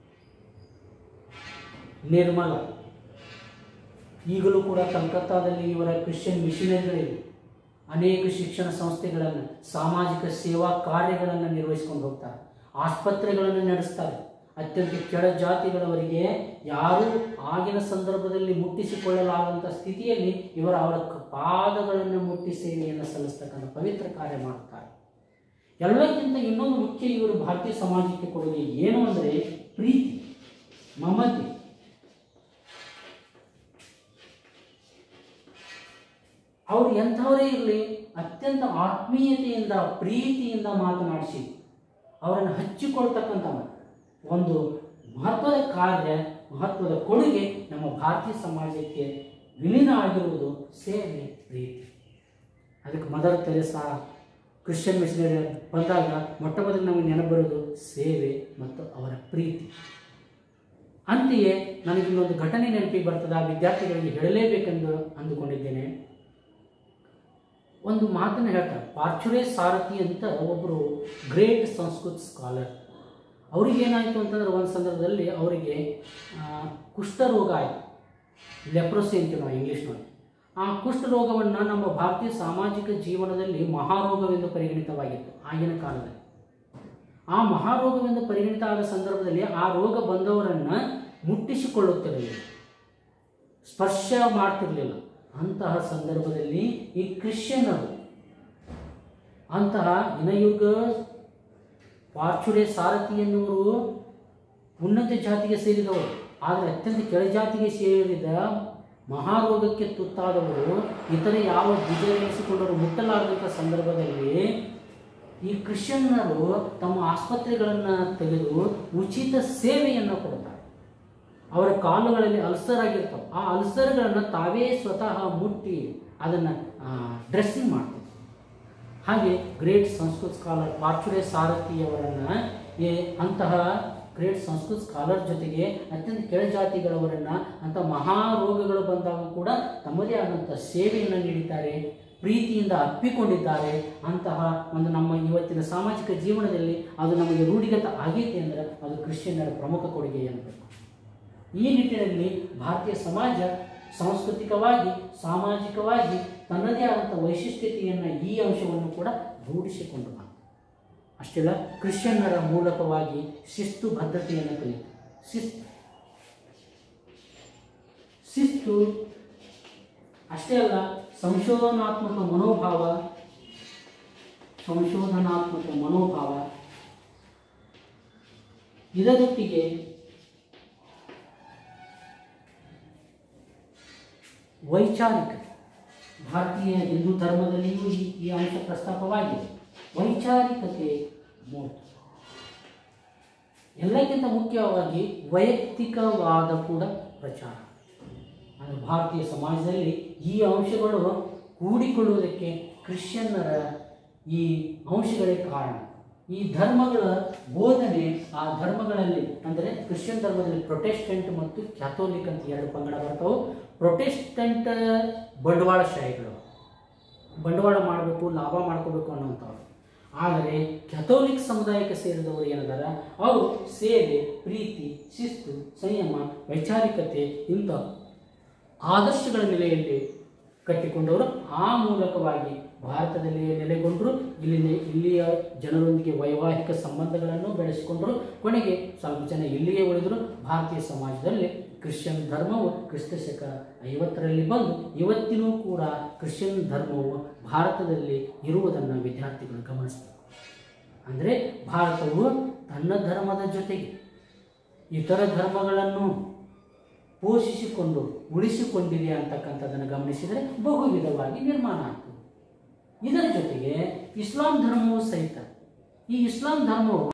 ನಿರ್ಮಲ ಈಗಲೂ ಕೂಡ ಕಲ್ಕತ್ತಾದಲ್ಲಿ ಇವರ ಕ್ರಿಶ್ಚಿಯನ್ ಮಿಷನರಿಗಳಿವೆ ಅನೇಕ ಶಿಕ್ಷಣ ಸಂಸ್ಥೆಗಳನ್ನು ಸಾಮಾಜಿಕ ಸೇವಾ ಕಾರ್ಯಗಳನ್ನು ನಿರ್ವಹಿಸ್ಕೊಂಡು ಹೋಗ್ತಾರೆ ಆಸ್ಪತ್ರೆಗಳನ್ನು ನಡೆಸ್ತಾರೆ ಅತ್ಯಂತ ಕೆಳ ಜಾತಿಗಳವರಿಗೆ ಯಾರೂ ಆಗಿನ ಸಂದರ್ಭದಲ್ಲಿ ಮುಟ್ಟಿಸಿಕೊಳ್ಳಲಾಗಂಥ ಸ್ಥಿತಿಯಲ್ಲಿ ಇವರ ಅವರ ಕ- ಪಾದಗಳನ್ನು ಮುಟ್ಟಿ ಸೇವೆಯನ್ನು ಸಲ್ಲಿಸ್ತಕ್ಕಂಥ ಪವಿತ್ರ ಕಾರ್ಯ ಮಾಡುತ್ತಾರೆ ಎಲ್ಲಕ್ಕಿಂತ ಇನ್ನೊಂದು ಮುಖ್ಯ ಇವರು ಭಾರತೀಯ ಸಮಾಜಕ್ಕೆ ಕೊಡುಗೆ ಏನು ಅಂದರೆ ಪ್ರೀತಿ ಮಮತೆ ಅವರು ಎಂಥವರೇ ಇರಲಿ ಅತ್ಯಂತ ಆತ್ಮೀಯತೆಯಿಂದ ಪ್ರೀತಿಯಿಂದ ಮಾತನಾಡಿಸಿ ಅವರನ್ನು ಹಚ್ಚಿಕೊಳ್ತಕ್ಕಂಥ ಒಂದು ಮಹತ್ವದ ಕಾರ್ಯ ಮಹತ್ವದ ಕೊಡುಗೆ ನಮ್ಮ ಭಾರತೀಯ ಸಮಾಜಕ್ಕೆ ವಿಲೀನ ಆಗಿರುವುದು ಸೇವೆ ಪ್ರೀತಿ ಅದಕ್ಕೆ ಮದರ್ ತೆರೆಸಾ ಕ್ರಿಶ್ಚಿಯನ್ ಮಿಷನರಿ ಬಂದಾಗ ಮೊಟ್ಟ ಮೊದಲು ನಮಗೆ ನೆನಪು ಬರೋದು ಸೇವೆ ಮತ್ತು ಅವರ ಪ್ರೀತಿ ಅಂತೆಯೇ ನನಗೆ ಇನ್ನೊಂದು ಘಟನೆ ನೆನಪಿಗೆ ಬರ್ತದೆ ಆ ವಿದ್ಯಾರ್ಥಿಗಳಿಗೆ ಹೇಳಲೇಬೇಕೆಂದು ಅಂದುಕೊಂಡಿದ್ದೇನೆ ಒಂದು ಮಾತನ್ನು ಹೇಳ್ತಾರೆ ಪಾರ್ಚುರೆ ಸಾರಥಿ ಅಂತ ಒಬ್ಬರು ಗ್ರೇಟ್ ಸಂಸ್ಕೃತ್ ಸ್ಕಾಲರ್ ಅವ್ರಿಗೆ ಏನಾಯಿತು ಅಂತಂದ್ರೆ ಒಂದು ಸಂದರ್ಭದಲ್ಲಿ ಅವರಿಗೆ ಕುಷ್ಠರೋಗ ಆಯಿತು ಲೆಪ್ರಸಿ ಅಂತೀವಿ ನಾವು ಇಂಗ್ಲೀಷ್ನಲ್ಲಿ ಆ ಕುಷ್ಠರೋಗವನ್ನು ನಮ್ಮ ಭಾರತೀಯ ಸಾಮಾಜಿಕ ಜೀವನದಲ್ಲಿ ಮಹಾರೋಗವೆಂದು ಪರಿಗಣಿತವಾಗಿತ್ತು ಆಗಿನ ಕಾಲದಲ್ಲಿ ಆ ಮಹಾರೋಗವೆಂದು ಪರಿಗಣಿತ ಆದ ಸಂದರ್ಭದಲ್ಲಿ ಆ ರೋಗ ಬಂದವರನ್ನು ಮುಟ್ಟಿಸಿಕೊಳ್ಳುತ್ತಿರಲಿಲ್ಲ ಸ್ಪರ್ಶ ಮಾಡ್ತಿರಲಿಲ್ಲ ಅಂತಹ ಸಂದರ್ಭದಲ್ಲಿ ಈ ಕ್ರಿಶ್ಚಿಯನ್ನರು ಅಂತಹ ಇನಯುಗ ಪಾರ್ಚುರೆ ಸಾರಥಿ ಎನ್ನುವರು ಉನ್ನತ ಜಾತಿಗೆ ಸೇರಿದವರು ಆದರೆ ಅತ್ಯಂತ ಕೆಳಜಾತಿಗೆ ಸೇರಿದ ಮಹಾರೋಗಕ್ಕೆ ತುತ್ತಾದವರು ಇತರೆ ಯಾವ ವಿಜಯಿಸಿಕೊಂಡವರು ಮುಟ್ಟಲಾರದಂಥ ಸಂದರ್ಭದಲ್ಲಿ ಈ ಕ್ರಿಶ್ಚಿಯನ್ನರು ತಮ್ಮ ಆಸ್ಪತ್ರೆಗಳನ್ನು ತೆಗೆದು ಉಚಿತ ಸೇವೆಯನ್ನು ಕೊಡ್ತಾರೆ ಅವರ ಕಾಲುಗಳಲ್ಲಿ ಅಲ್ಸರ್ ಆಗಿರ್ತವೆ ಆ ಅಲ್ಸರ್ಗಳನ್ನು ತಾವೇ ಸ್ವತಃ ಮುಟ್ಟಿ ಅದನ್ನು ಡ್ರೆಸ್ಸಿಂಗ್ ಮಾಡ್ತಾರೆ ಹಾಗೆ ಗ್ರೇಟ್ ಸಂಸ್ಕೃತ್ ಸ್ಕಾಲರ್ ಪಾರ್ಚುರೆ ಸಾರಥಿಯವರನ್ನು ಏ ಅಂತಹ ಗ್ರೇಟ್ ಸಂಸ್ಕೃತ್ ಸ್ಕಾಲರ್ ಜೊತೆಗೆ ಅತ್ಯಂತ ಕೆಳಜಾತಿಗಳವರನ್ನು ಅಂಥ ಮಹಾರೋಗಗಳು ಬಂದಾಗ ಕೂಡ ತಮ್ಮದೇ ಆದಂಥ ಸೇವೆಯನ್ನು ನೀಡಿದ್ದಾರೆ ಪ್ರೀತಿಯಿಂದ ಅಪ್ಪಿಕೊಂಡಿದ್ದಾರೆ ಅಂತಹ ಒಂದು ನಮ್ಮ ಇವತ್ತಿನ ಸಾಮಾಜಿಕ ಜೀವನದಲ್ಲಿ ಅದು ನಮಗೆ ರೂಢಿಗತ ಆಗೈತೆ ಅಂದರೆ ಅದು ಕ್ರಿಶ್ಚಿಯನ್ನರ ಪ್ರಮುಖ ಕೊಡುಗೆ ಅಂತ ಈ ನಿಟ್ಟಿನಲ್ಲಿ ಭಾರತೀಯ ಸಮಾಜ ಸಾಂಸ್ಕೃತಿಕವಾಗಿ ಸಾಮಾಜಿಕವಾಗಿ ತನ್ನದೇ ಆದಂಥ ವೈಶಿಷ್ಟ್ಯತೆಯನ್ನು ಈ ಅಂಶವನ್ನು ಕೂಡ ರೂಢಿಸಿಕೊಂಡು ಬಂತು ಅಷ್ಟೆಲ್ಲ ಕ್ರಿಶ್ಚಿಯನ್ನರ ಮೂಲಕವಾಗಿ ಶಿಸ್ತು ಭದ್ರತೆಯನ್ನು ಕಲಿತು ಶಿಸ್ತು ಶಿಸ್ತು ಅಷ್ಟೇ ಅಲ್ಲ ಸಂಶೋಧನಾತ್ಮಕ ಮನೋಭಾವ ಸಂಶೋಧನಾತ್ಮಕ ಮನೋಭಾವ ಇದರೊಟ್ಟಿಗೆ ವೈಚಾರಿಕ ಭಾರತೀಯ ಹಿಂದೂ ಧರ್ಮದಲ್ಲಿಯೂ ಈ ಈ ಅಂಶ ಪ್ರಸ್ತಾಪವಾಗಿದೆ ವೈಚಾರಿಕತೆ ಮೂರ್ತ ಎಲ್ಲಕ್ಕಿಂತ ಮುಖ್ಯವಾಗಿ ವೈಯಕ್ತಿಕವಾದ ಕೂಡ ಪ್ರಚಾರ ಅಂದರೆ ಭಾರತೀಯ ಸಮಾಜದಲ್ಲಿ ಈ ಅಂಶಗಳು ಕೂಡಿಕೊಳ್ಳುವುದಕ್ಕೆ ಕ್ರಿಶ್ಚಿಯನ್ನರ ಈ ಅಂಶಗಳೇ ಕಾರಣ ಈ ಧರ್ಮಗಳ ಬೋಧನೆ ಆ ಧರ್ಮಗಳಲ್ಲಿ ಅಂದರೆ ಕ್ರಿಶ್ಚಿಯನ್ ಧರ್ಮದಲ್ಲಿ ಪ್ರೊಟೆಸ್ಟೆಂಟ್ ಮತ್ತು ಕ್ಯಾಥೋಲಿಕ್ ಅಂತ ಎರಡು ಪಂಗಡ ಬರ್ತಾವೆ ಪ್ರೊಟೆಸ್ಟೆಂಟ್ ಬಂಡವಾಳಶಾಹಿಗಳು ಬಂಡವಾಳ ಮಾಡಬೇಕು ಲಾಭ ಮಾಡ್ಕೋಬೇಕು ಅನ್ನೋಂಥವ್ರು ಆದರೆ ಕ್ಯಾಥೋಲಿಕ್ ಸಮುದಾಯಕ್ಕೆ ಸೇರಿದವರು ಏನಿದಾರ ಅವರು ಸೇವೆ ಪ್ರೀತಿ ಶಿಸ್ತು ಸಂಯಮ ವೈಚಾರಿಕತೆ ಇಂಥ ಆದರ್ಶಗಳ ನೆಲೆಯಲ್ಲಿ ಕಟ್ಟಿಕೊಂಡವರು ಆ ಮೂಲಕವಾಗಿ ಭಾರತದಲ್ಲಿ ನೆಲೆಗೊಂಡರು ಇಲ್ಲಿನ ಇಲ್ಲಿಯ ಜನರೊಂದಿಗೆ ವೈವಾಹಿಕ ಸಂಬಂಧಗಳನ್ನು ಬೆಳೆಸಿಕೊಂಡರು ಕೊನೆಗೆ ಸ್ವಲ್ಪ ಜನ ಇಲ್ಲಿಯೇ ಉಳಿದರು ಭಾರತೀಯ ಸಮಾಜದಲ್ಲಿ ಕ್ರಿಶ್ಚಿಯನ್ ಧರ್ಮವು ಕ್ರಿಸ್ತ ಶಕ ಐವತ್ತರಲ್ಲಿ ಬಂದು ಇವತ್ತಿನೂ ಕೂಡ ಕ್ರಿಶ್ಚಿಯನ್ ಧರ್ಮವು ಭಾರತದಲ್ಲಿ ಇರುವುದನ್ನು ವಿದ್ಯಾರ್ಥಿಗಳು ಗಮನಿಸಬೇಕು ಅಂದರೆ ಭಾರತವು ತನ್ನ ಧರ್ಮದ ಜೊತೆಗೆ ಇತರ ಧರ್ಮಗಳನ್ನು ಪೋಷಿಸಿಕೊಂಡು ಉಳಿಸಿಕೊಂಡಿದೆ ಅಂತಕ್ಕಂಥದ್ದನ್ನು ಗಮನಿಸಿದರೆ ಬಹು ವಿಧವಾಗಿ ನಿರ್ಮಾಣ ಆಗ್ತದೆ ಇದರ ಜೊತೆಗೆ ಇಸ್ಲಾಂ ಧರ್ಮವು ಸಹಿತ ಈ ಇಸ್ಲಾಂ ಧರ್ಮವು